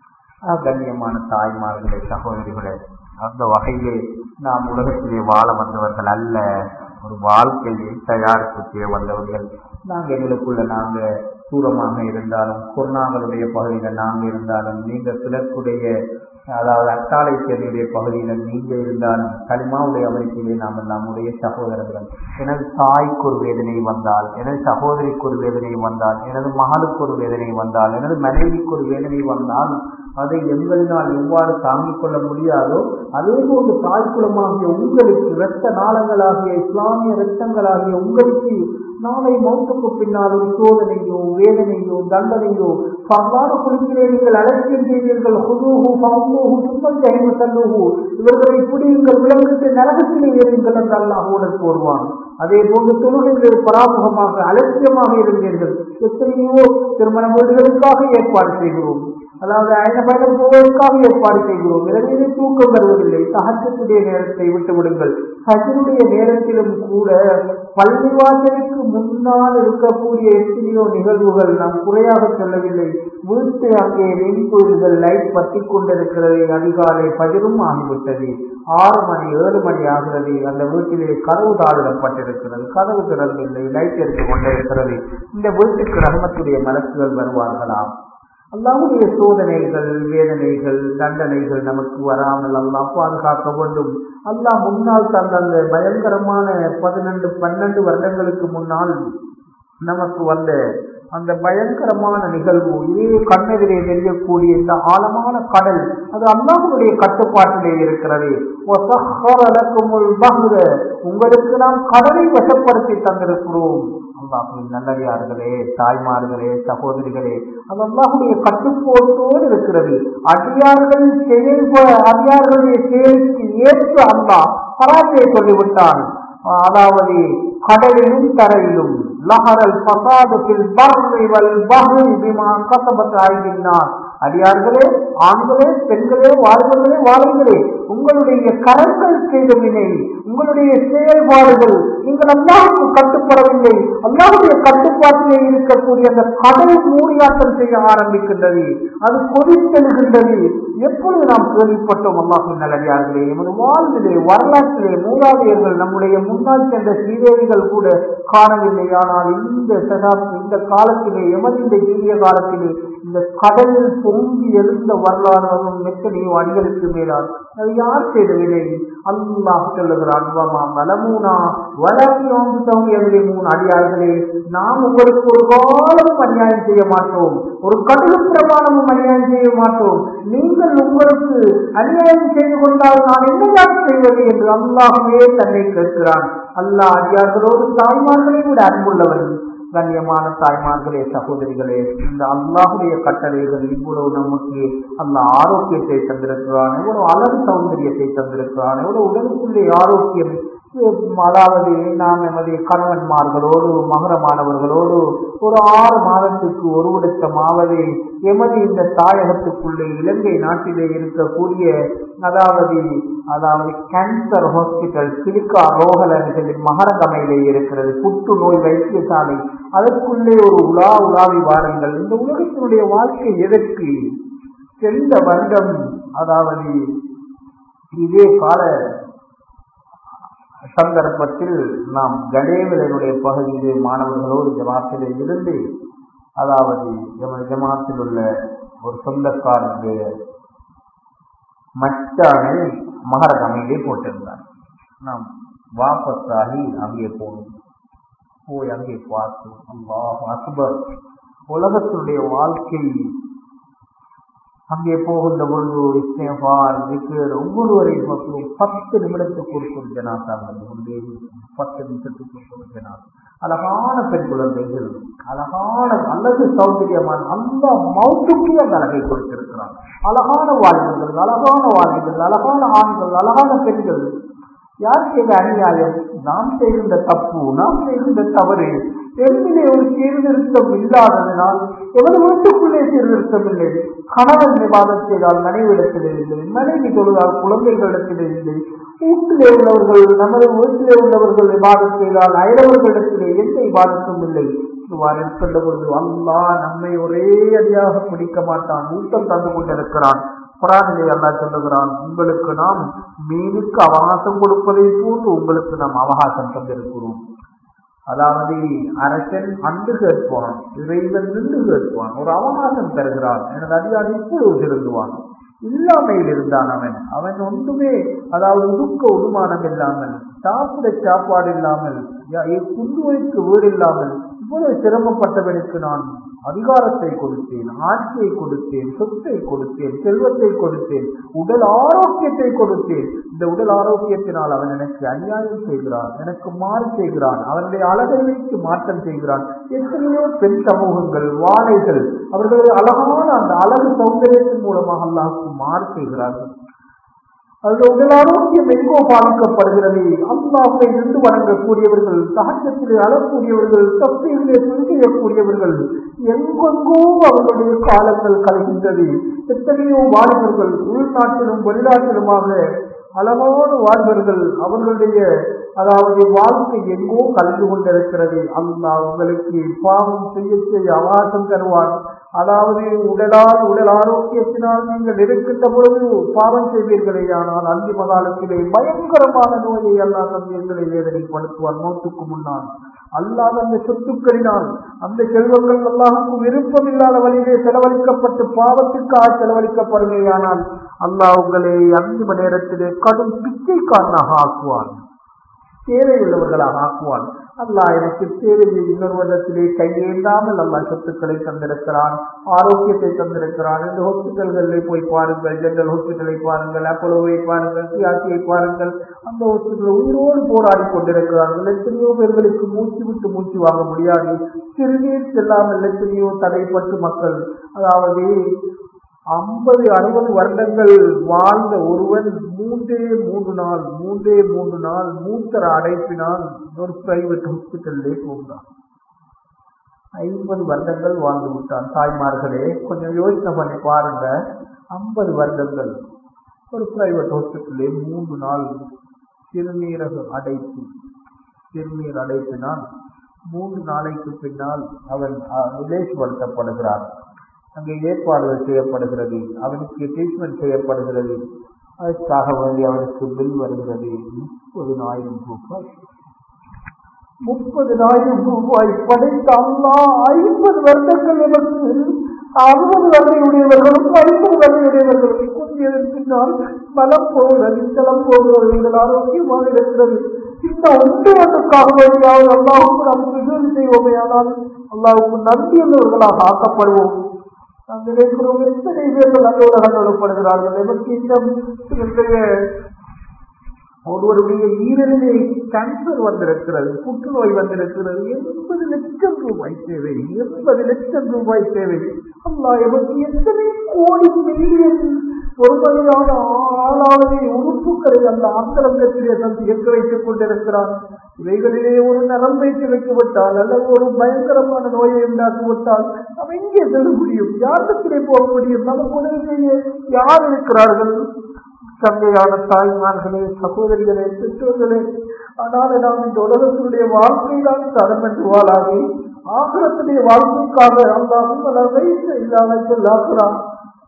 கண்ணியமான தாய்மார்களே சகோதரிகளே அந்த வகையிலே நாம் உலகத்திலே வாழ வந்தவர்கள் அல்ல ஒரு வாழ்க்கையை தயாரிப்பு செய்ய வந்தவர்கள் நாங்கள் எங்களுக்குள்ள நாங்கள் தூரமாக இருந்தாலும் குருநாங்களுடைய பகுதியில் நாங்கள் இருந்தாலும் நீங்கள் சிலருடைய அதாவது அட்டாளை சேவையுடைய பகுதியில் நீங்க இருந்தாலும் களிமாவுடைய அமைப்பிலே நாம் நம்முடைய சகோதரர்கள் எனது தாய்க்கு ஒரு வேதனை வந்தால் எனது சகோதரிக்கு ஒரு வேதனை வந்தால் எனது மகளுக்கு ஒரு வேதனை வந்தால் எனது மனைவிக்கு ஒரு வேதனை வந்தால் அதை எங்களினால் எவ்வாறு தாங்கிக் கொள்ள முடியாதோ அதே போன்று தாய்க்குளமாகிய உங்களுக்கு இரத்த நாளங்களாகிய இஸ்லாமிய இரத்தங்களாகிய உங்களுக்கு நாளை மௌத்துக்கு பின்னால் ஒரு சோதனையோ வேதனையோ தண்டனையோ பவ்வாறு குறிப்பிலே நீங்கள் அலட்சியம் செய்வீர்கள் ஹுதூஹு பவுமூஹு சுத்தம் ஜெயம தல்லுஹு இவர்களை புடியுங்கள் விளங்கிட்டு நரகத்திலே ஏறுங்கள் என்று அல்லாஹ் உடல் போடுவான் அதே போன்று தொழுகைகளை பராமுகமாக அலட்சியமாக இருந்தீர்கள் எத்தனையோ திருமண வீடுகளுக்காக ஏற்பாடு செய்கிறோம் அதாவது அயன பயணம் போவதற்காக ஏற்பாடு செய்கிறோம் இரவிலே தூக்கம் வருவதில்லை சகஜத்துடைய நேரத்தை விட்டு விடுங்கள் சஜனுடைய நேரத்திலும் கூட பள்ளிவாசலுக்கு முன்னால் இருக்கக்கூடிய எத்தனையோ நிகழ்வுகள் நாம் குறையாக சொல்லவில்லை வீட்டு அங்கே மின்பொருள்கள் லைட் பற்றி கொண்டிருக்கிறது அதிகாலை பதிரும் ஆகிவிட்டது ஆறு மணி ஏழு மணி ஆகிறது அந்த வீட்டிலே கதவு தாளிடப்பட்டிருக்கிறது கதவு திறந்தில்லை லைட் எடுத்துக் கொண்டிருக்கிறது இந்த வீட்டுக்கு ரகமத்துடைய மலக்குகள் வருவார்களாம் அல்லாவுடைய சோதனைகள் வேதனைகள் தண்டனைகள் நமக்கு வராமல் அல்லாஹ் பாதுகாக்க வேண்டும் அல்லாஹ் முன்னால் தந்த அந்த பயங்கரமான பதினெண்டு பன்னெண்டு வருடங்களுக்கு முன்னால் நமக்கு வந்த அந்த பயங்கரமான நிகழ்வு இதே கண்ணெதிரே தெரியக்கூடிய இந்த ஆழமான கடல் அது அல்லாஹுடைய கட்டுப்பாட்டிலே இருக்கிறது உங்களுக்கு நாம் கடலை வசப்படுத்தி தந்திருக்கிறோம் அல்லாஹுவின் நல்லடியார்களே தாய்மார்களே சகோதரிகளே அது அல்லாஹுடைய கட்டுப்பாட்டோடு இருக்கிறது அடியார்கள் செயல்ப அடியார்களுடைய செயலுக்கு ஏற்று அல்லாஹ் பராஜயை சொல்லிவிட்டான் அதாவது கடலிலும் தரையிலும் லஹரல் பசாதத்தில் பர்ரி வல் பஹ்ரி பிமா கசபத் ஆகினார் அடியார்களே ஆண்களே பெண்களே வாழ்வர்களே வாழுங்களே உங்களுடைய கரங்கள் செய்த வினை உங்களுடைய செயல்பாடுகள் நீங்கள் அல்லாஹுக்கு கட்டுப்படவில்லை அல்லாஹுடைய கட்டுப்பாட்டிலே இருக்கக்கூடிய அந்த கடல் மூடியாட்டம் செய்ய ஆரம்பிக்கின்றது அது கொதித்தெழுகின்றது எப்பொழுது நாம் கேள்விப்பட்டோம் அல்லாஹின் நல்லடியார்களே எமது வாழ்விலே வரலாற்றிலே மூதாதையர்கள் நம்முடைய முன்னாள் சென்ற ஸ்ரீதேவிகள் கூட காணவில்லை ஆனால் இந்த சதாப்தி இந்த காலத்திலே எமது இந்த இந்திய காலத்திலே இந்த கடல் பொங்கி எழுந்த வரலாறும் எத்தனையோ அடிகளுக்கு மேலால் அது யார் செய்த வினை அல்லாஹ் சொல்லுகிறான் வமா வலமூனா வளமியோம் சௌமியர்களே மூணு அடியார்களே நாம் உங்களுக்கு ஒரு காலம் அநியாயம் செய்ய மாட்டோம் ஒரு கடலும் பிரமாணமும் அநியாயம் செய்ய மாட்டோம் நீங்கள் உங்களுக்கு அநியாயம் செய்து கொண்டால் நான் என்னதான் செய்வது என்று அல்லாஹுவே தன்னை கேட்கிறான் அல்லாஹ் அடியார்களோடு தாய்மார்களை விட அன்புள்ளவன் கண்ணியமான தாய்மார்களே சகோதரிகளே இந்த அல்லாஹுடைய கட்டளைகள் இவ்வளவு நமக்கு அந்த ஆரோக்கியத்தை தந்திருக்கிறான் எவ்வளவு அழகு சௌந்தரியத்தை தந்திருக்கிறான் எவ்வளவு உடலுக்குள்ளே ஆரோக்கியம் அதாவது நாம் எமது கணவன்மார்களோடு மகரமானவர்களோடு ஒரு ஆறு மாதத்துக்கு ஒரு விடுத்தமாவது எமது இந்த தாயகத்துக்குள்ளே இலங்கை நாட்டிலே இருக்கக்கூடிய அதாவது அதாவது கேன்சர் ஹாஸ்பிட்டல் சிலிக்கா ரோகலன்களின் மகரகமையிலே இருக்கிறது புற்றுநோய் வைத்தியசாலை அதற்குள்ளே ஒரு உலா உலாவி வாருங்கள் இந்த உலகத்தினுடைய வாழ்க்கை எதற்கு சென்ற வருடம் அதாவது இதே கால சந்தர்ப்பத்தில் நாம் கணேவலனுடைய பகுதியிலே மாணவர்களோடு ஜமாத்திலே இருந்து அதாவது எமது ஜமாத்தில் உள்ள ஒரு சொந்தக்காரனுடைய மச்சானை மகரகமையிலே போட்டிருந்தார் நாம் வாபஸ் ஆகி அங்கே போனோம் போய் அங்கே பார்த்தோம் அல்லாஹ் அக்பர் உலகத்தினுடைய வாழ்க்கை அங்கே போகின்ற பொழுது இஸ்னேபார் விக்கர் ஒவ்வொருவரையும் பார்க்கிறோம் பத்து நிமிடத்துக்கு ஒரு ஒரு ஜனாசா நடந்து கொண்டே பத்து நிமிஷத்துக்கு ஒரு ஒரு ஜனாசா அழகான பெண் குழந்தைகள் அழகான அழகு சௌகரியமான அந்த மௌத்துக்கு அந்த அழகை கொடுத்திருக்கிறான் அழகான வாழ்வுகள் அழகான வாழ்வுகள் அழகான ஆண்கள் அழகான பெண்கள் யார் செய்த அநியாயம் நாம் செய்கின்ற தப்பு நாம் செய்கின்ற தவறு பெண்ணிலே ஒரு சீர்திருத்தம் இல்லாததனால் எவரு வீட்டுக்குள்ளே சீர்திருத்தம் இல்லை கணவன் விவாதம் செய்தால் மனைவிடத்திலே இல்லை மனைவி தொழுதால் குழந்தைகளிடத்திலே இல்லை வீட்டிலே உள்ளவர்கள் நமது வீட்டிலே உள்ளவர்கள் விவாதம் செய்தால் அயலவர்களிடத்திலே எந்த விவாதத்தும் இல்லை இவ்வாறு இருக்கின்ற பொழுது அல்லா நம்மை ஒரே அடியாக பிடிக்க மாட்டான் ஊட்டம் தந்து கொண்டிருக்கிறான் குரானிலே அல்லா சொல்லுகிறான் உங்களுக்கு நாம் மீனுக்கு அவகாசம் கொடுப்பதை போன்று உங்களுக்கு நாம் அவகாசம் தந்திருக்கிறோம் அதாவது அரசன் அன்று கேட்பான் இறைவன் நின்று கேட்பான் ஒரு அவகாசம் தருகிறான் எனது அதிகாரி இப்பொழுது திருந்துவான் இல்லாமையில் இருந்தான் அவன் அவன் ஒன்றுமே அதாவது உடுக்க உடுமானம் இல்லாமல் சாப்பிட சாப்பாடு இல்லாமல் குண்டுவைக்கு வீடு இல்லாமல் இவ்வளவு சிரமப்பட்டவனுக்கு நான் அதிகாரத்தை கொடுத்தேன் ஆட்சியை கொடுத்தேன் சொத்தை கொடுத்தேன் செல்வத்தை கொடுத்தேன் உடல் ஆரோக்கியத்தை கொடுத்தேன் இந்த உடல் ஆரோக்கியத்தினால் அவன் எனக்கு அநியாயம் செய்கிறான் எனக்கு மாறு செய்கிறான் அவனுடைய அழகை வைத்து மாற்றம் செய்கிறான் எத்தனையோ பெண் சமூகங்கள் வாழைகள் அவர்கள் அழகான அந்த அழகு சௌந்தரியத்தின் மூலமாக அல்லாஹுக்கு மாறு செய்கிறார்கள் அதில் உடல் ஆரோக்கியம் எங்கோ பாதிக்கப்படுகிறது அல்லாஹை இருந்து வணங்கக்கூடியவர்கள் சகஜத்திலே அழக்கூடியவர்கள் தப்பையிலே செய்யக்கூடியவர்கள் எங்கெங்கோ அவர்களுடைய காலங்கள் கலைகின்றது எத்தனையோ வாலிபர்கள் உள்நாட்டிலும் வெளிநாட்டிலுமாக அழகான வாழ்வர்கள் அவர்களுடைய அதாவது வாழ்க்கை எங்கோ கலந்து கொண்டிருக்கிறது அல்லாஹ் உங்களுக்கு பாவம் செய்ய செய்ய அவகாசம் தருவான் அதாவது உடலால் உடல் ஆரோக்கியத்தினால் நீங்கள் இருக்கின்ற பொழுது பாவம் செய்வீர்களே ஆனால் அந்திம காலத்திலே பயங்கரமான நோயை அல்லாஹ் தந்தீர்களை வேதனைப்படுத்துவார் நோட்டுக்கு முன்னால் அல்லாத அந்த சொத்துக்களினால் அந்த செல்வங்கள் அல்லாஹுக்கு விருப்பம் இல்லாத வழியிலே செலவழிக்கப்பட்டு பாவத்திற்காக செலவழிக்கப்படுமையானால் அல்லாஹ் உங்களை அந்திம நேரத்திலே கடும் பிச்சைக்காரனாக ஆக்குவார் தேவையுள்ளவர்களாக ஆக்குவான் அல்லாஹ் எனக்கு தேவையை இன்னொரு வருடத்திலே கையேந்தாமல் அல்லாஹ் சொத்துக்களை தந்திருக்கிறான் ஆரோக்கியத்தை தந்திருக்கிறான் இந்த ஹாஸ்பிட்டல்களில் போய் பாருங்கள் ஜெனரல் ஹாஸ்பிட்டலை பாருங்கள் அப்போலோவை பாருங்கள் சிஆர்சியை பாருங்கள் அந்த ஹாஸ்பிட்டல் உயிரோடு போராடி கொண்டிருக்கிறார்கள் எத்தனையோ பேர்களுக்கு மூச்சு விட்டு மூச்சு வாங்க முடியாது சிறுநீர் செல்லாமல் எத்தனையோ தடைப்பட்டு மக்கள் அதாவது ஐம்பது அறுபது வருடங்கள் வாழ்ந்த ஒருவன் மூன்றே மூன்று நாள் மூன்றே மூன்று நாள் மூத்தர அடைப்பினால் ஒரு பிரைவேட் ஹாஸ்பிட்டல்லே போகிறான் ஐம்பது வருடங்கள் வாழ்ந்து விட்டான் தாய்மார்களே கொஞ்சம் யோசனை பண்ணி பாருங்க ஐம்பது வருடங்கள் ஒரு பிரைவேட் ஹாஸ்பிட்டலே மூன்று நாள் சிறுநீரக அடைப்பு சிறுநீர் அடைப்பினால் மூன்று நாளைக்கு பின்னால் அவன் நிலேஷ்படுத்தப்படுகிறான் அங்கே ஏற்பாடுகள் செய்யப்படுகிறது அவனுக்கு ட்ரீட்மெண்ட் செய்யப்படுகிறது அதற்காக வேண்டி அவனுக்கு பில் வருகிறது முப்பதினாயிரம் ரூபாய் முப்பதினாயிரம் ரூபாய் படைத்த அல்லா ஐம்பது வருடங்கள் எனக்கு அறுபது வகையுடையவர்களும் ஐம்பது வகையுடையவர்களும் கொஞ்சம் பின்னால் பலம் போகிறது நிச்சலம் போகிறது எங்கள் ஆரோக்கியமாக இருக்கிறது இந்த ஒன்று ஒன்றுக்காக வேண்டியாவது அல்லாவுக்கு நாம் சுஜூதி செய்வோமே ஆனால் அல்லாவுக்கு நம்பியுள்ளவர்களாக ஆக்கப்படுவோம் நாம் நினைக்கிறோம் எத்தனை பேர்கள் நல்லவர்கள் அனுப்படுகிறார்கள் எமக்கு இன்னும் இன்றைய ஒருவருடைய ஈரலிலே கேன்சர் வந்திருக்கிறது புற்றுநோய் வந்திருக்கிறது எண்பது லட்சம் ரூபாய் தேவை எண்பது லட்சம் ரூபாய் தேவை அல்லா எமக்கு எத்தனை கோடி மில்லியன் பொறுமையான ஆளாவது உறுப்புகளை அந்த ஆந்திரங்கத்திலே தந்து இயக்க வைத்துக் கொண்டிருக்கிறார் இவைகளிலே ஒரு நரம்பை வைத்துவிட்டால் அல்லது ஒரு பயங்கரமான நோயை உண்டாக்கிவிட்டால் நாம் எங்கே செல்ல முடியும் யாரிடத்திலே போக முடியும் நமக்கு உதவி செய்ய யார் இருக்கிறார்கள் தந்தையான தாய்மார்களே சகோதரிகளே பெற்றோர்களே ஆனால் நாம் இந்த உலகத்தினுடைய வாழ்க்கை தான் தரம் என்று வாழாது ஆகரத்துடைய வாழ்க்கைக்காக அல்லாமல் இல்லாமல் செல்லாகிறான்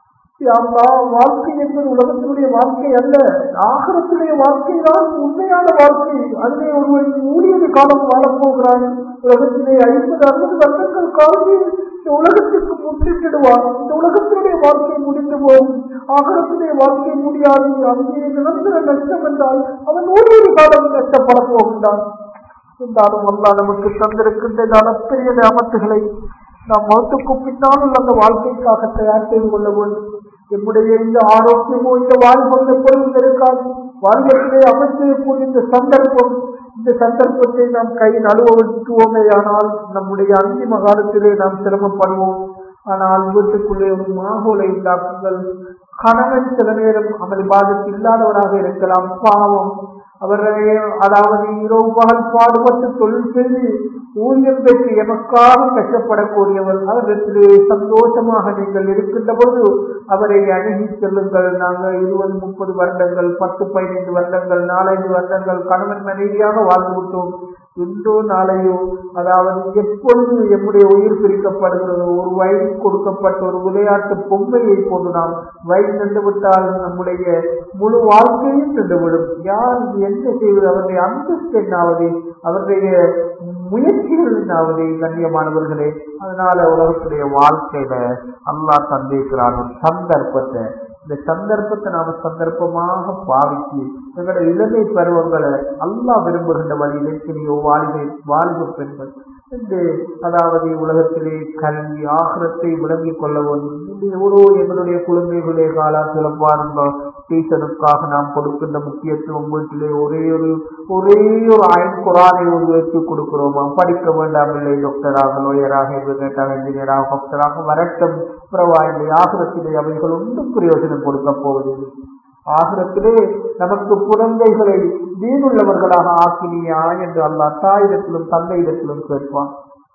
வாழ்க்கை என்பது உலகத்தினுடைய வாழ்க்கை அல்ல ஆகரத்துடைய வாழ்க்கை தான் உண்மையான வாழ்க்கை அதிலே ஒருவன் ஊழியது காலம் வாழப்போகிறான் உலகத்திலே ஐம்பது அறுபது வருடங்கள் காலமே இந்த உலகத்திற்கு முற்றிடுவான் இந்த உலகத்தினுடைய வாழ்க்கை முடிந்து போகும் ஆகரத்துடைய வாழ்க்கை முடியாது அங்கே நிரந்தர நஷ்டம் என்றால் அவன் ஊழியது காலம் நஷ்டப்பட போகின்றான் இருந்தாலும் அல்லா நமக்கு தந்திருக்கின்ற இந்த அளப்பெரிய அமர்த்துகளை நாம் மௌத்துக்கு பின்னாலும் அந்த வாழ்க்கைக்காக தயார் செய்து கொள்ள வேண்டும் நம்முடைய இந்த ஆரோக்கியமோ இந்த வாழ்வந்த பொருள் இருக்காது வாழ்வத்திலே அமைச்சிருக்கும் இந்த சந்தர்ப்பம் இந்த சந்தர்ப்பத்தை நாம் கையில் அனுபவித்துவோமே ஆனால் நம்முடைய அந்திம காலத்திலே நாம் சிரமப்படுவோம் ஆனால் வீட்டுக்குள்ளே ஒரு மாகோலை உண்டாக்குங்கள் கணவன் சில நேரம் அமல் பாதத்து இல்லாதவராக இருக்கலாம் பாவம் அவர்களே அதாவது இரவு பகல் பாடுபட்டு தொழில் செய்து ஊழியம் பெற்று எமக்காக கஷ்டப்படக்கூடியவர் அவரிடத்திலே சந்தோஷமாக நீங்கள் இருக்கின்ற பொழுது அவரை அணுகி செல்லுங்கள் நாங்கள் இருபது முப்பது வருடங்கள் பத்து பதினைந்து வருடங்கள் நாலஞ்சு வருடங்கள் கணவன் மனைவியாக வாழ்ந்து விட்டோம் இன்றோ நாளையோ அதாவது எப்பொழுது எம்முடைய உயிர் பிரிக்கப்படுகிறதோ ஒரு வயது கொடுக்கப்பட்ட ஒரு விளையாட்டு பொம்மையை போன்று நாம் வயது நின்றுவிட்டால் நம்முடைய முழு வாழ்க்கையும் நின்றுவிடும் யார் என்ன செய்வது அவருடைய அந்தஸ்து என்னாவது அவருடைய முயற்சிகள் என்னாவது கண்ணியமானவர்களே அதனால உலகத்துடைய வாழ்க்கையில அல்லாஹ் தந்திருக்கிறான் ஒரு சந்தர்ப்பத்தை இந்த சந்தர்ப்பத்தை நாம சந்தர்ப்பமாக பாவிச்சு எங்களோட இளமை பருவங்களை அல்லாஹ் விரும்புகின்ற வழியில் எத்தனையோ வாலிபை வாலிப பெண்கள் என்று அதாவது உலகத்திலே கல்வி ஆகிரத்தை விளங்கிக் கொள்ள வேண்டும் எவ்வளோ எங்களுடைய குழந்தைகளுடைய காலத்தில் பாருங்க டீச்சருக்காக நாம் கொடுக்கின்ற முக்கியத்துவம் வீட்டிலே ஒரே ஒரு ஒரே ஒரு அயன் குரானை ஒரு வச்சு கொடுக்கிறோமா படிக்க வேண்டாம் இல்லை டாக்டராக லோயராக கேட்டாக இன்ஜினியராக டாக்டராக வரட்டும் பரவாயில்லை ஆகிரத்திலே அவைகள் ஒன்றும் பிரயோஜனம் கொடுக்க போவதில்லை ஆகிரத்திலே நமக்கு குழந்தைகளை வீணுள்ளவர்களாக ஆக்கினியா என்று அல்லா தாயிடத்திலும் தந்தையிடத்திலும் கேட்பான்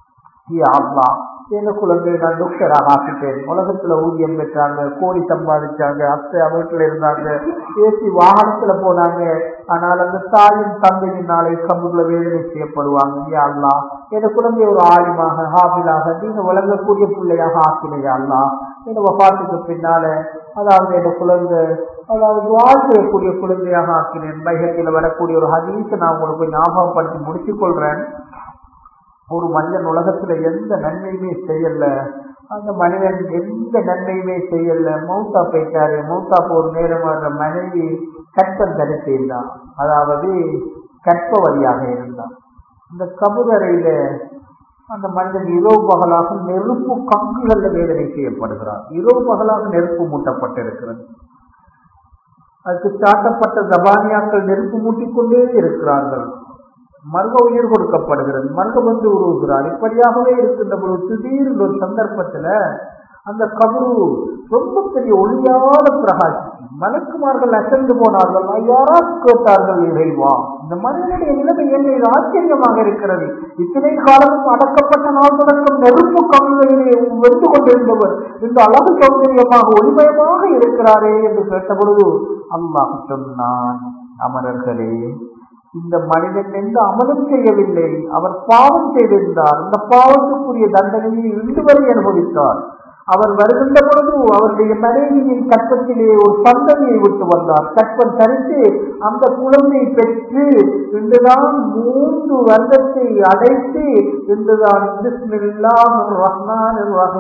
அல்லா எங்க குழந்தை நான் டாக்டராக ஆக்கிட்டேன் உலகத்துல ஊதியம் பெற்றாங்க கோடி சம்பாதிச்சாங்க அத்தை வீட்டுல இருந்தாங்க ஏசி வாகனத்துல போனாங்க ஆனால் அந்த தாயும் தந்தையும் நாளை கம்புல வேதனை செய்யப்படுவாங்க யா அல்லா என் குழந்தை ஒரு ஆலிமாக ஹாபிலாக நீங்க வழங்கக்கூடிய பிள்ளையாக ஆக்கினையா அல்லா என் வபாத்துக்கு பின்னால அதாவது என் குழந்தை அதாவது துவா செய்யக்கூடிய குழந்தையாக ஆக்கினேன் பைகத்தில் வரக்கூடிய ஒரு ஹதீஸை நான் உங்களுக்கு ஞாபகப்படுத்தி முடிச்சுக் கொள்றேன் ஒரு மனிதன் உலகத்துல எந்த நன்மையுமே செய்யல அந்த மனிதன் எந்த நன்மையுமே செய்யல மௌத்தா போயிட்டாரு மௌத்தா போற நேரம் வர்ற மனைவி கட்டம் தடுத்திருந்தான் அதாவது கற்பவரியாக இருந்தார் இந்த கபுதரையில அந்த மனிதன் இரவு பகலாக நெருப்பு கங்குகள்ல வேதனை செய்யப்படுகிறார் இரவு பகலாக நெருப்பு மூட்டப்பட்டிருக்கிறது அதுக்கு சாட்டப்பட்ட ஜபானியாக்கள் நெருப்பு மூட்டிக்கொண்டே இருக்கிறார்கள் மர்க உயிர் கொடுக்கப்படுகிறது மர்க வந்து உருவுகிறார் இப்படியாகவே இருக்கின்ற பொழுது திடீர்னு ஒரு சந்தர்ப்பத்துல அந்த கபரு ரொம்ப பெரிய ஒளியாத பிரகாசி மலக்குமார்கள் அசந்து போனார்கள் யாரா கேட்டார்கள் இறைவா இந்த மனிதனுடைய நிலைமை என்ன இது ஆச்சரியமாக இருக்கிறது இத்தனை காலமும் அடக்கப்பட்ட நாள் தொடக்கம் நெருப்பு கவிதையிலே வென்று கொண்டிருந்தவர் இந்த அழகு சௌந்தரியமாக ஒளிமயமாக இருக்கிறாரே என்று கேட்ட பொழுது அல்லாஹ் சொன்னான் அமரர்களே இந்த மனிதன் எந்த அமலும் செய்யவில்லை அவர் பாவம் செய்திருந்தார் இந்த பாவத்துக்குரிய தண்டனையை இன்று வரை அனுபவித்தார் அவர் வருகின்ற பொழுது அவருடைய மனைவியின் கற்பத்திலே ஒரு சந்ததியை விட்டு வந்தார் கற்பம் தரித்து அந்த குழந்தையை பெற்று இன்றுதான் மூன்று வருடத்தை அடைத்து இன்றுதான் ரஹ்மான்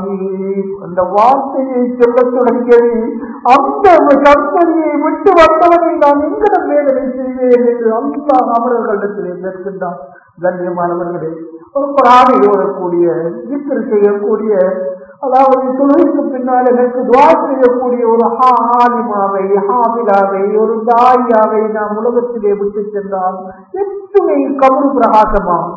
அந்த வார்த்தையை சொல்ல தொடங்கியது அந்த சந்ததியை விட்டு வந்தவனை நான் எங்கடம் வேதனை செய்வேன் என்று அந்த அமரர்களிடத்திலே நிற்கின்றான் கண்ணியமானவர்களே ஒரு பிராணி ஓடக்கூடிய வித்திரு செய்யக்கூடிய அதாவது தொழுகைக்கு பின்னால் எனக்கு துவா செய்யக்கூடிய ஒரு ஹாலிமாவை ஹாபிலாவை ஒரு தாயாவை நாம் உலகத்திலே விட்டு சென்றால் எத்துணை கபரு பிரகாசமாகும்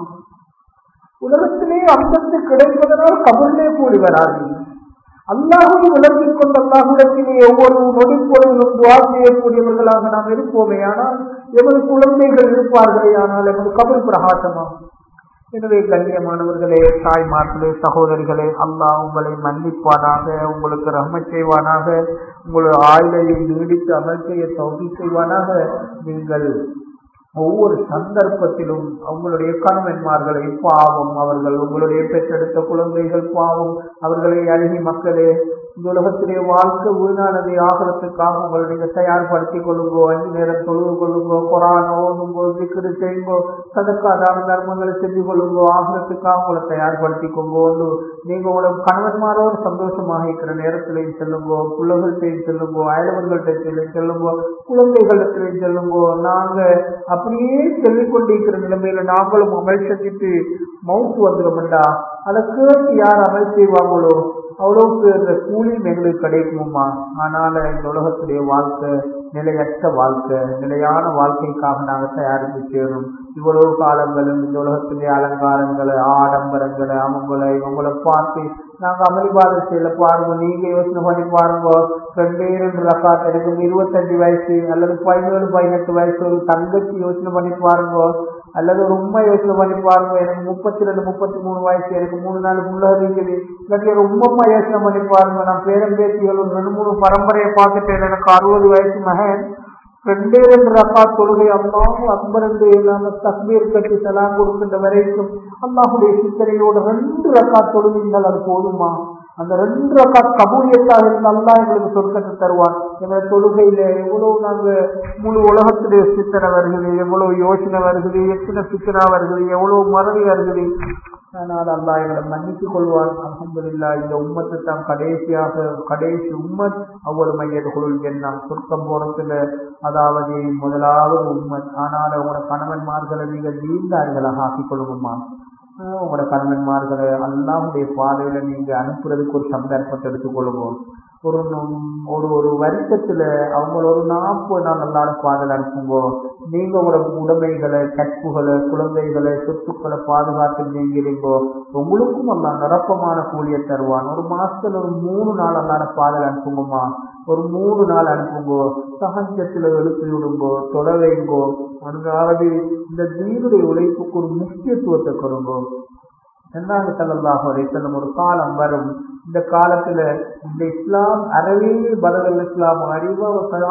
உலகத்திலே அந்தத்து கிடைப்பதனால் கபரிலே கூடி வராது அல்லாஹும் விளங்கிக் கொண்ட அல்லாஹுடத்திலே ஒவ்வொரு நொடி பொருளும் துவா செய்யக்கூடியவர்களாக நாம் இருப்போமே ஆனால் எமது குழந்தைகள் இருப்பார்களே ஆனால் எமது கபல் பிரகாசமாகும் எனவே கண்ணியமானவர்களே தாய்மார்களே சகோதரிகளே அல்லாஹ் உங்களை மன்னிப்பானாக உங்களுக்கு ரஹ்மத் செய்வானாக உங்களுடைய ஆயுளையை நீடித்து அமல் செய்ய தௌகி செய்வானாக நீங்கள் ஒவ்வொரு சந்தர்ப்பத்திலும் அவங்களுடைய கணவன்மார்களை பாவம் அவர்கள் உங்களுடைய பெற்றெடுத்த குழந்தைகள் பாவம் அவர்களை அழகி மக்களே இந்த உலகத்திலே வாழ்க்கை வீணானதை ஆகிறதுக்காக உங்களை நீங்க தயார்படுத்திக் கொள்ளுங்கோ அஞ்சு நேரம் தொழுது கொள்ளுங்கோ கொரான் ஓதுங்கோ திக்கிடு செய்யுங்கோ சதக்கா தான தர்மங்களை செஞ்சு கொள்ளுங்கோ ஆகிறதுக்காக உங்களை தயார்படுத்திக் கொண்டு நீங்க உங்களோட கணவன்மாரோடு சந்தோஷமாக இருக்கிற நேரத்திலையும் செல்லுங்கோ பிள்ளைகள்கிட்டையும் செல்லுங்கோ அயலவர்கள்ட்ட செல்லுங்கோ குழந்தைகளிடத்திலையும் செல்லுங்கோ நாங்க அப்படியே சொல்லிக் கொண்டிருக்கிற நிலைமையில நாங்களும் அமல் செஞ்சுட்டு மவுத்து வந்துடும்டா அதை கேட்டு யார் அமல் செய்வாங்களோ அவ்வளவுக்கு இந்த கூலியும் எங்களுக்கு கிடைக்குமா ஆனால இந்த உலகத்துடைய வாழ்க்கை நிலையற்ற வாழ்க்கை நிலையான வாழ்க்கைக்காக நாங்கள் தயாரித்து சேரும் இவ்வளவு காலங்களும் இந்த உலகத்துடைய அலங்காரங்களை ஆடம்பரங்களை அவங்களை இவங்களை பார்த்து நாங்க அமளிபாதம் செய்யல பாருங்க நீங்க யோசனை பண்ணி பாருங்க ரெண்டே ரெண்டு ரக்காத் எனக்கு இருபத்தஞ்சு வயசு அல்லது பதினேழு பதினெட்டு வயசு ஒரு தங்கச்சி யோசனை பண்ணி பாருங்க அல்லது ஒரு உண்மை யோசனை பண்ணி பாருங்க எனக்கு முப்பத்தி ரெண்டு முப்பத்தி மூணு வயசு எனக்கு மூணு நாலு புள்ள இருக்குது இல்லாட்டி ஒரு உண்மை யோசனை பண்ணி பாருங்க நான் பேரம் பேத்திகள் ஒரு ரெண்டு மூணு பரம்பரையை பார்த்துட்டேன் எனக்கு அறுபது வயசு மகன் ரெண்டே ரெண்டு ரக்கா தொழுகை அல்லாஹும் அக்பர் என்று நாம தக்பீர் கட்டி சலாம் கொடுக்கின்ற வரைக்கும் அல்லாஹுடைய சிந்தனையோட ரெண்டு ரக்கா தொழுகைகள் அது போதுமா அந்த ரெண்டு ரக்கா கபூலியத்தாக இருந்த அல்லாஹ் எங்களுக்கு சொர்க்கத்தை தருவான் எங்க தொழுகையில எவ்வளவு நாங்க முழு உலகத்துடைய சித்தனை வருகிறது எவ்வளவு யோசனை வருகிறது எத்தனை சித்தனா வருகிறது எவ்வளவு மறதி வருகிறது ஆனால் அல்லாஹ் எங்களை மன்னித்துக் கொள்வான் அலமதுல்லா இந்த உம்மத்தை தான் கடைசியாக கடைசி உம்மத் அவ்வளவு மையத்துக்குள் எண்ணம் சொர்க்கம் போறதுல அதாவது முதலாவது உம்மத் ஆனால் உங்களோட கணவன்மார்களை நீங்கள் நீண்டார்களாக ஆக்கிக் கொள்ளுமா உங்களோட கணவன்மார்களை அல்லாஹுடைய பாதையில நீங்க அனுப்புறதுக்கு ஒரு சந்தர்ப்பத்தை எடுத்துக்கொள்ளுங்க ஒரு ஒரு ஒரு வருஷத்துல அவங்கள ஒரு நாற்பது நாள் அல்லாத பாதையில் அனுப்புங்கோ நீங்க உங்களோட உடைமைகளை கற்புகளை குழந்தைகளை சொத்துக்களை பாதுகாத்து நீங்கிறீங்கோ உங்களுக்கும் அல்லா நிரப்பமான கூலியை தருவான் ஒரு மாசத்துல ஒரு மூணு நாள் அல்லாத பாதையில் அனுப்புங்கம்மா ஒரு மூணு நாள் அனுப்புங்கோ சகஞ்சத்துல எழுப்பி விடுங்கோ தொலை வைங்கோ அதாவது இந்த தீனுடைய உழைப்புக்கு ஒரு முக்கியத்துவத்தை கொடுங்கோ என்னாங்க செல்லல்லாஹோ செல்லும் ஒரு காலம் வரும் இந்த காலத்துல இந்த இஸ்லாம் அறவே பலவல் இஸ்லாம் அறிவா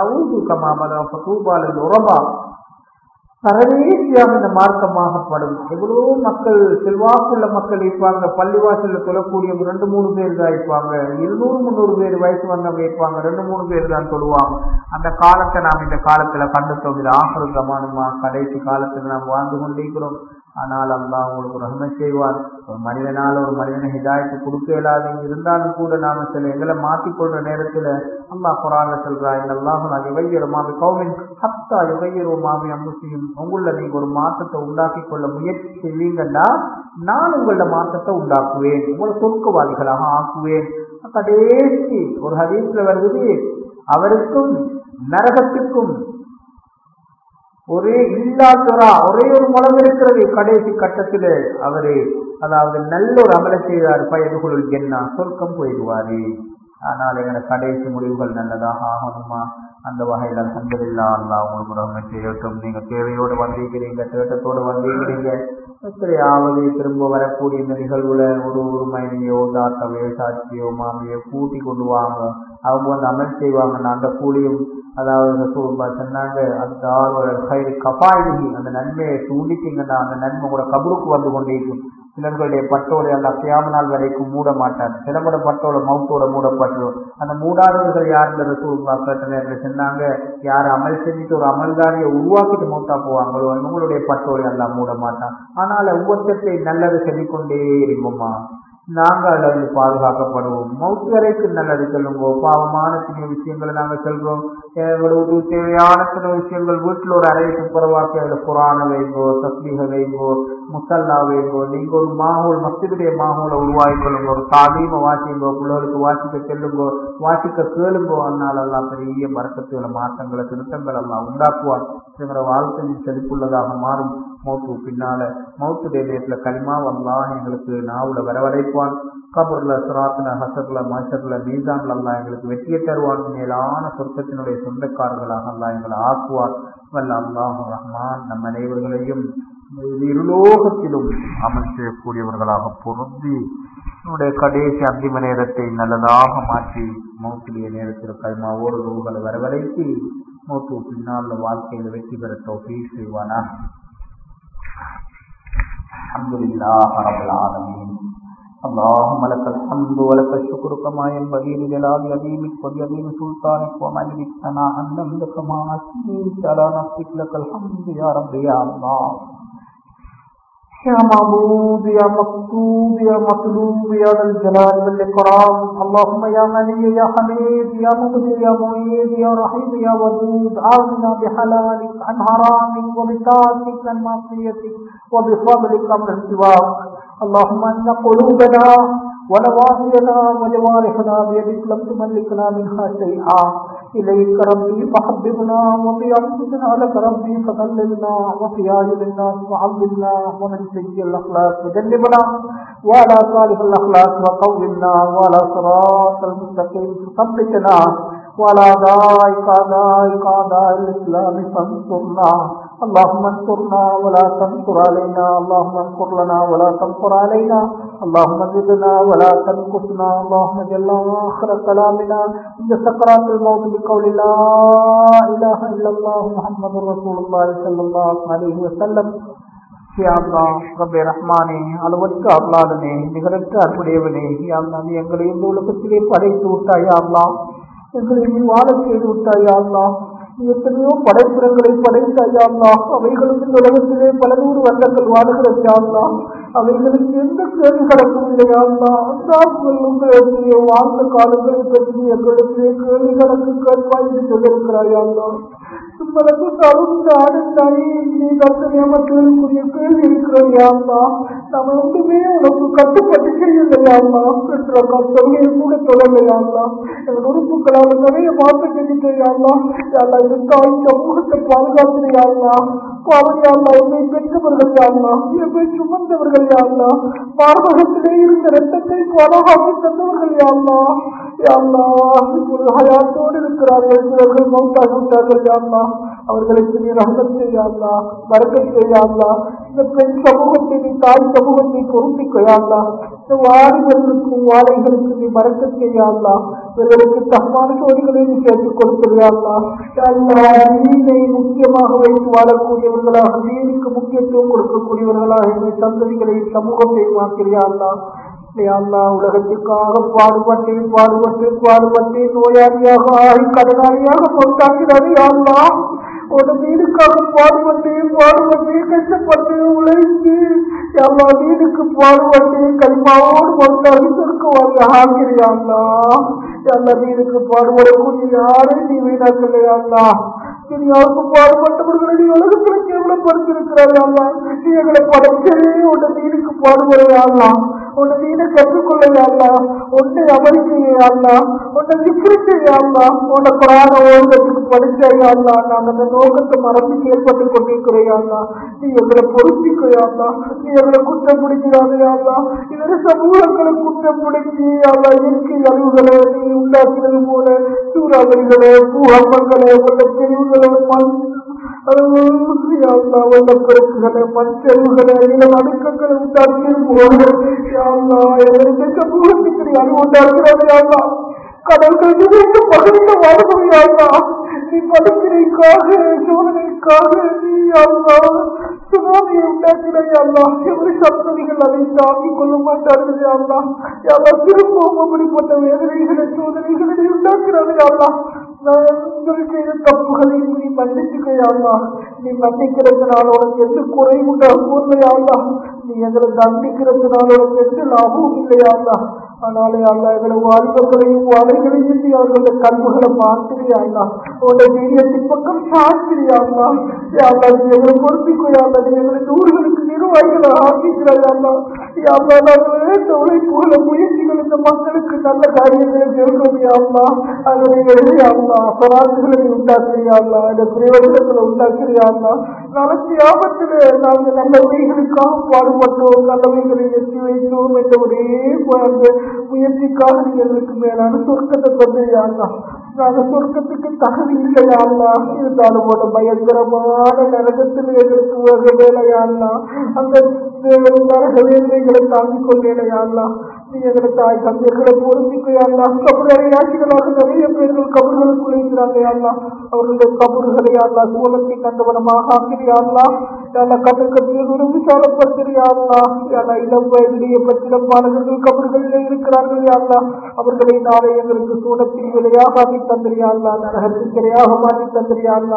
கமா பல தூபாலில் உறவா சரவேசியாக இந்த மார்க்கமாகப்படும் எவ்வளவோ மக்கள் செல்வாக்குள்ள மக்கள் இருப்பாங்க பள்ளிவாசல்ல தொழக்கூடிய ரெண்டு மூணு பேர் தான் இருப்பாங்க இருநூறு முந்நூறு பேர் வயசு வந்தவங்க இருப்பாங்க ரெண்டு மூணு பேர் தான் தொழுவாங்க அந்த காலத்தை நாம் இந்த காலத்துல கண்டுட்டோம் இது ஆசிரமானுமா கடைசி காலத்துல நாம் வாழ்ந்து கொண்டிருக்கிறோம் ஆனால் அல்லாஹ் உங்களுக்கு ரஹ்ம செய்வார் ஒரு மனிதனால் ஒரு மனிதனை ஹிதாயத்து கொடுக்க இயலாது இருந்தாலும் கூட நாம சில எங்களை மாற்றிக்கொள்ற நேரத்துல அல்லாஹ் குரான்ல சொல்றா இந்த அல்லாஹ் நான் யுகையிற மாமி கௌமின் ஹத்தா யுகையிற மாமி அம்புசியும் உங்கள நீங்க ஒரு மாற்றத்தை உண்டாக்கி கொள்ள முயற்சி செய்வீங்கன்னா நான் உங்களோட மாற்றத்தை உண்டாக்குவேன் உங்களை சொர்க்கவாதிகளாக ஆக்குவேன் கடைசி ஒரு ஹதீஸ்ல வருவது அவருக்கும் நரகத்துக்கும் ஒரே இல்லாதரா ஒரே ஒரு முளம் இருக்கிறது கடைசி கட்டத்தில் அவரு அதாவது நல்ல ஒரு அமலை செய்தார் பயதுகுள் என்ன சொர்க்கம் போயிடுவாரு ஆனால் எங்களை கடைசி முடிவுகள் நல்லதாக ஆகணுமா அந்த வகையில் அலமதுல்லா அல்லா உங்களுக்கு ரஹ்மை செய்யட்டும் நீங்க தேவையோடு வந்திருக்கிறீங்க தேட்டத்தோடு வந்திருக்கிறீங்க எப்படியாவது திரும்ப வரக்கூடிய இந்த நிகழ்வுல ஒரு ஒரு மைனியோ தாத்தாவையோ சாட்சியோ மாமியோ கூட்டி கொண்டு வாங்க அவங்க வந்து அமல் செய்வாங்க அந்த கூலியும் அதாவது சூழ்பா சொன்னாங்க அந்த கயிறு கபாயி அந்த நன்மையை தூண்டிட்டீங்கன்னா அந்த நன்மை கூட கபருக்கு வந்து கொண்டிருக்கும் சிலர்களுடைய பட்டோலை அந்த அசையாம நாள் வரைக்கும் மூட மாட்டார் சிலரோட பட்டோல மவுத்தோட மூடப்பட்டுரும் அந்த மூடாதவர்கள் யாருங்கிற சூழ்பா கேட்ட நேரத்தில் சொன்னாங்க யார் அமல் செஞ்சுட்டு ஒரு அமல்தாரியை உருவாக்கிட்டு மௌத்தா போவாங்களோ உங்களுடைய பட்டோலை எல்லாம் மூட மாட்டான் ஆனால் ஒவ்வொருத்தத்தை நல்லது சொல்லிக்கொண்டே இருக்குமா நாங்கள் அதில் பாதுகாக்கப்படுவோம் மவுத்து வரைக்கும் நல்லது சொல்லுங்க பாவமான சின்ன விஷயங்களை நாங்கள் சொல்றோம் எங்களுக்கு தேவையான சில விஷயங்கள் வீட்டில் ஒரு அறையை துப்புரவாக்கி அதில் குரான வைங்கோ தஸ்மீக வைங்கோ முசல்லா வைங்கோ நீங்க ஒரு மாகோல் மஸ்தினுடைய மாகோலை உருவாக்கி கொள்ளுங்க ஒரு தாலீம வாசிங்கோ பிள்ளைகளுக்கு வாசிக்க செல்லுங்கோ வாசிக்க கேளுங்கோ அதனால எல்லாம் பெரிய மறக்கத்துல மாற்றங்களை திருத்தங்கள் எல்லாம் உண்டாக்குவார் எங்களோட வாழ்க்கையின் செழிப்புள்ளதாக மாறும் மௌத்து பின்னால மௌத்துடைய நேரத்துல களிமா வந்தான் எங்களுக்கு நாவுல வரவழைப்பான் கபூர்ல சுராத்துல ஹசர்ல மாஷர்ல மீசான்ல எல்லாம் எங்களுக்கு வெற்றியை தருவான் மேலான சொர்க்கத்தினுடைய சொந்தக்காரர்களாக எல்லாம் எங்களை ஆக்குவார் வல்ல அல்லாஹ் ரஹ்மான் நம் அனைவர்களையும் இருலோகத்திலும் அமல் செய்யக்கூடியவர்களாக பொருந்தி என்னுடைய கடைசி அந்திம நேரத்தை நல்லதாக மாற்றி மௌத்திலிய நேரத்தில் கைமாவோடு ரூகளை வரவழைத்து மௌத்து பின்னால் வாழ்க்கையில் வெற்றி பெற தோப்பி செய்வானா الحمد لله رب العالمين اللهم لك الحمد ولك الشكر كما ينبغي لجلال يمينك وبيمين سلطانك ومجدك ثناء لك كما اثنيت على نفسك لك الحمد يا رب يا الله يا معبود يا مقصود يا مطلوب يا ذا الجلال والاكرام اللهم يا غني يا حميد يا مبدي يا معيد يا رحيم يا ودود عافنا بحلالك عن حرامك وبطاعتك عن معصيتك وبفضلك من سواك اللهم ان قلوبنا ونواصينا وجوارحنا بيدك لم تملكنا منها شيئا إليك ربي فحببنا وفي أنفسنا لك ربي فذللنا وفي أعين الناس وعلمنا ومن سيء الأخلاق وجنبنا وعلى صالح الأخلاق وقومنا وعلى صراط المستقيم ثبتنا وعلى أعدائك أعدائك أعداء الإسلام فانصرنا اللهم انصرنا ولا تنصر علينا اللهم انصر لنا ولا تنصر علينا اللهم زدنا ولا تنقصنا اللهم جل آخر كلامنا عند سكرات الموت بقول لا إله إلا الله محمد رسول الله صلى الله عليه وسلم யாழ்லா ரப்பே ரஹ்மானே அளவற்ற அருளாளனே நிகரற்ற அற்புடையவனே யாழ்லா நீ எங்களை இந்த உலகத்திலே படைத்து விட்டாயாள்லா எங்களை நீ வாழ செய்து விட்டாயாள்லா நீ எத்தனையோ படைப்புறங்களை படைத்தாயாள்லா அவைகளுக்கு இந்த உலகத்திலே பல நூறு வருடங்கள் வாழ்கிறது யாழ்லா அவைகளுக்கு எந்த கேள்வி கணக்கும் இல்லையாள்லா அந்தாக்கள் உங்களிடத்திலே வாழ்ந்த காலங்களை பற்றி எங்களிடத்திலே கேள்வி கணக்கு கேட்பாய் என்று சொல்லியிருக்கிறாயாள்லா உங்களுக்கு தகுந்த அடுத்தாய் நீ தத்தனையாக கேள்விக்குரிய கேள்வி இருக்கிறையாம்மா நம்ம ஒன்றுமே உனக்கு கட்டுப்பட்டு செய்யலையாம்மா என்ற தொகையை கூட தொடரலையாம்மா எங்கள் உறுப்புகளால் நிறைய மாற்றம் செஞ்சுட்டேயாம்மா யாரா இருந்தால் சமூகத்தை பாதுகாக்கிறீயாம்மா பாவையாம்மா என்னை பெற்றவர்கள் யாம்மா என்னை சுமந்தவர்கள் யாம்மா மார்பகத்திலே இருந்த ரத்தத்தை பாதுகாத்து தந்தவர்கள் யாம்மா யாம்மா ஒரு ஹயாத்தோடு இருக்கிறார்கள் சிலர்கள் மௌத்தாகிவிட்டார்கள் யாம்மா அவர்களுக்கு நீ ரகத் செய்யாதா வரக்கத் செய்யாதா இந்த பெண் சமூகத்தை நீ தாய் சமூகத்தை பொருந்திக் கொள்ளாதா இந்த வாரிகளுக்கும் வாழைகளுக்கு நீ மறக்கச் செய்யாதா இவர்களுக்கு தப்பான சோழிகளை நீ சேர்த்துக் கொடுக்கிறார்களா நீனை முக்கியமாக வைத்து வாழக்கூடியவர்களாக நீனுக்கு முக்கியத்துவம் கொடுக்கக்கூடியவர்களாக இந்த சந்ததிகளை சமூகத்தை மாற்றியார்களா அல்லா உலகத்துக்காக பாடுபட்டேன் பாடுபட்டு பாடுபட்டு நோயாளியாக ஆகி கடனாளியாக பொறுத்தாக்கிறாரே அல்லா உன் வீடுக்காக பாடுபட்டு பாடுபட்டு கஷ்டப்பட்டு உழைத்து எல்லா வீடுக்கு பாடுபட்டு கல்மாவோடு வந்தால் சொர்க்கவாங்க ஆகிறியாங்களா எல்லா வீடுக்கு பாடுபடக்கூடிய யாரும் நீ வீணாக்கலையாங்களா நீ யாருக்கு பாடுபட்டவர்களை நீ உலகத்துல கேவலப்படுத்திருக்கிறாயா நீ எங்களை படைச்சதே உன்னை வீடுக்கு பாடுபடையாடலாம் உன்னை வீடு கற்றுக்கொள்ளையாடலாம் உன்னை அமரிக்கையாடலாம் உன்னை விக்கிரிக்கையாடலாம் உன்னை புராண ஓய்வத்துக்கு படிச்சையாடலாம் நாங்கள் அந்த நோக்கத்தை மறந்து செயல்பட்டு கொண்டிருக்கிறோம் நீ எங்களை பொருத்திக்கையாடலாம் நீ எங்களை குற்றம் பிடிக்கிறாதையாடலாம் இதர சமூகங்களை குற்றம் பிடிச்சி அல்ல இயற்கை அழிவுகளை நீ உண்டாக்கினது போல சூறாவளிகளே பூகம்பங்களே உள்ள தெளிவுகளே மண் வெள்ளப்பெருக்குகளை மஞ்சள்களை இளம் அடுக்கங்களை உண்டாக்கியது போல யாழ்லா எங்களுக்கு சமூகத்துக்கு அழிவு உண்டாக்குறது யாழ்லா கடல்கள் நிறைந்த பகுதியில் வாழ்க்கையாளா நீ படுக்கைக்காக சோதனைக்காக நீ அல்லா சுனாமியை உண்டாக்கினையாளா எவரி சப்ததிகள் அதை தாங்கிக் கொள்ள மாட்டார்கள் அல்லா யாரா திரும்பவும் அப்படிப்பட்ட வேதனைகளை சோதனைகளை நீ உண்டாக்குறது அல்லா நாங்கள் செய்த தப்புகளை நீ மன்னிச்சுக்கையாளா நீ மன்னிக்கிறதுனால உனக்கு எந்த குறை உண்டாகும் இல்லையாளா நீ எங்களை தண்டிக்கிறதுனால உனக்கு எந்த லாபமும் இல்லையாளா ஆனாலே அல்ல எங்களை வாலிபர்களையும் வாழைகளையும் நீ அவர்களுடைய கல்விகளை மாற்றியாங்களா உன்னுடைய வீரியத்தின் பக்கம் சாட்சியாங்களா யாரா நீ எங்களை பொறுப்பிக்கொள்ளாங்க நீ எங்களை நூறுகளுக்கு நிர்வாகிகளை ஆக்கிக்கிறாயாங்களா யாரா நாங்கள் இந்த உழைப்புகளை முயற்சிகள் இந்த மக்களுக்கு நல்ல காரியங்களை செல்வதையாங்களா அதை நீ எழுதியாங்களா அபராதுகளை நீ உண்டாக்குறியாங்களா இந்த பிரயோஜனங்களை உண்டாக்குறியாங்களா நாளைக்கு ஆபத்தில் நாங்கள் நல்ல வழிகளுக்காக பாடுபட்டோம் நல்லவைகளை எட்டி வைத்தோம் என்ற ஒரே அந்த முயற்சிக்காக நீ எங்களுக்கு மேலான சொர்க்கத்தை தந்தையாங்களா நாங்கள் சொர்க்கத்துக்கு தகுதி இல்லையாங்களா இருந்தாலும் ஒரு பயங்கரமான நரகத்தில் எங்களுக்கு வேக வேலையாங்களா அந்த நரக வேதனைகளை தாங்கிக் கொள்ளலையாங்களா நீ எங்களை தாய் தந்தைகளை பொருந்திக்கையாங்களா கபுரையாட்சிகளாக நிறைய பேர்கள் கபர்களுக்குள் இருக்கிறாங்க அவர்களுடைய கபறுகளை அல்லா சூழத்தை கண்டவனமாக ஆக்கிறியாங்களா யாரா கட்டுக்கட்டில் விரும்பி சாலப்படுத்துறியாங்களா யாரா இளம் வயதிலேயே பச்சிடம் பாலகர்கள் கபர்களிலே இருக்கிறார்கள் யாரா அவர்களை நாளை எங்களுக்கு சூழத்தில் விலையாக ஆக்கி தந்திரியாங்களா நரகத்தின் திரையாக மாற்றி தந்திரியாங்களா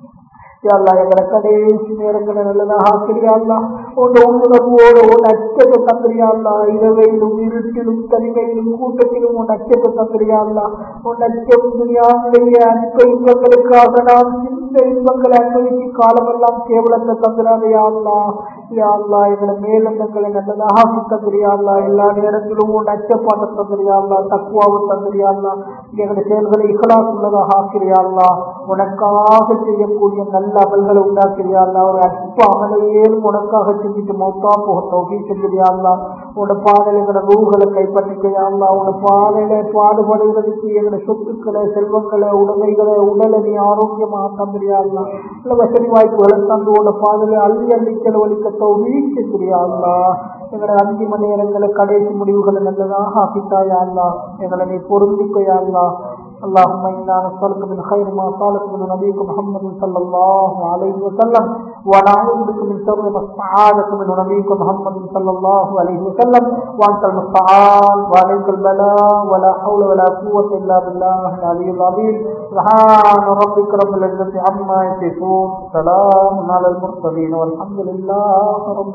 யாழ்லா எங்களை கடைசி நேரங்களை நல்லதாக ஆக்கிறியாள்லா உங்க உணர்வோடு உன் அச்சத்தை தந்திரியாள்லா இரவையிலும் இருட்டிலும் தனிமையிலும் கூட்டத்திலும் உன் அச்சத்தை தந்திரியாள்லா உன் அச்சம் துணியாவுடைய அன்ப இன்பங்களுக்காக நாம் சிந்த இன்பங்களை அனுபவிக்கு காலமெல்லாம் கேவலத்தை தந்திராதையாள்லா யாழ்லா எங்களை மேலும் எங்களை நல்லதாக ஆக்கி தந்திரியாள்லா எல்லா நேரத்திலும் உன் அச்சப்பாட்டை தந்திரியாள்லா தக்குவாவும் தந்திரியாள்லா எங்களை செயல்களை இகலாஸ் உள்ளதாக ஆக்கிறியாள்லா உனக்காக செய்யக்கூடிய நல்ல அமல்களை உண்டாக்குறியாள்லா ஒரு அற்ப அமலையே உனக்காக செஞ்சுட்டு மௌத்தா போக தௌகி செஞ்சிருயாள்லா உன்னோட பாடல் எங்களோட ரூகளை கைப்பற்றிக்கையாள்லா உன்னோட பாடலை பாடுபடுவதற்கு எங்களோட சொத்துக்களை செல்வங்களை உடைமைகளை உடலை நீ ஆரோக்கியமாக தந்துறியாள்லா இல்லை வசதி வாய்ப்புகளை தந்து உன்னோட பாடலை அள்ளி அள்ளி செலவழிக்க தௌகி செஞ்சிருயாள்லா எங்களோட அந்திம நேரங்களை கடைசி முடிவுகளை நல்லதாக ஆக்கித்தாயாள்லா எங்களை நீ பொருந்திக்கையாள்லா اللهم إنا نسألك من خير ما سألك من نبيك محمد صلى الله عليه وسلم ونعوذ بك من شر ما استعاذك من نبيك محمد صلى الله عليه وسلم وأنت المستعان وعليك البلاء ولا حول ولا قوة إلا بالله العلي العظيم سبحان ربك رب العزة عما يصفون سلام على المرسلين والحمد لله رب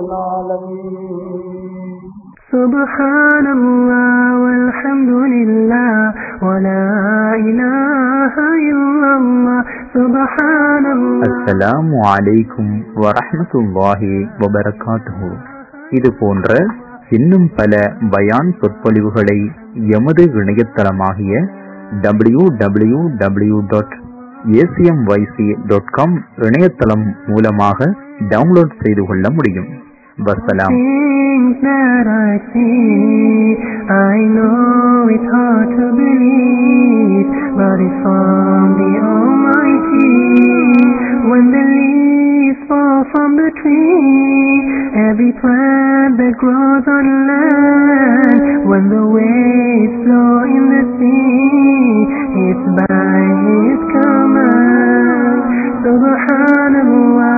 العالمين سبحان الله والحمد لله ولا إله إلا الله سبحان الله அஸ்ஸலாமு அலைக்கும் வரஹ்மத்துல்லாஹி வபரகாத்துஹு இது போன்ற இன்னும் பல பயான் சொற்பொழிவுகளை எமது இணையதளமாகிய W W W dot ACMYC dot com இணையதளம் மூலமாக டவுன்லோட் செய்து கொள்ள முடியும் வசலாம் Things that I see, I know it's hard to believe, but it's from the Almighty. When the leaves fall from the tree, every plant that grows on land, when the waves flow in the sea, it's by His command. Subhanallah,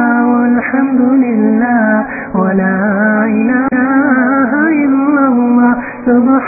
walhamdulillah, wa la ilaha illallah, subhanallah.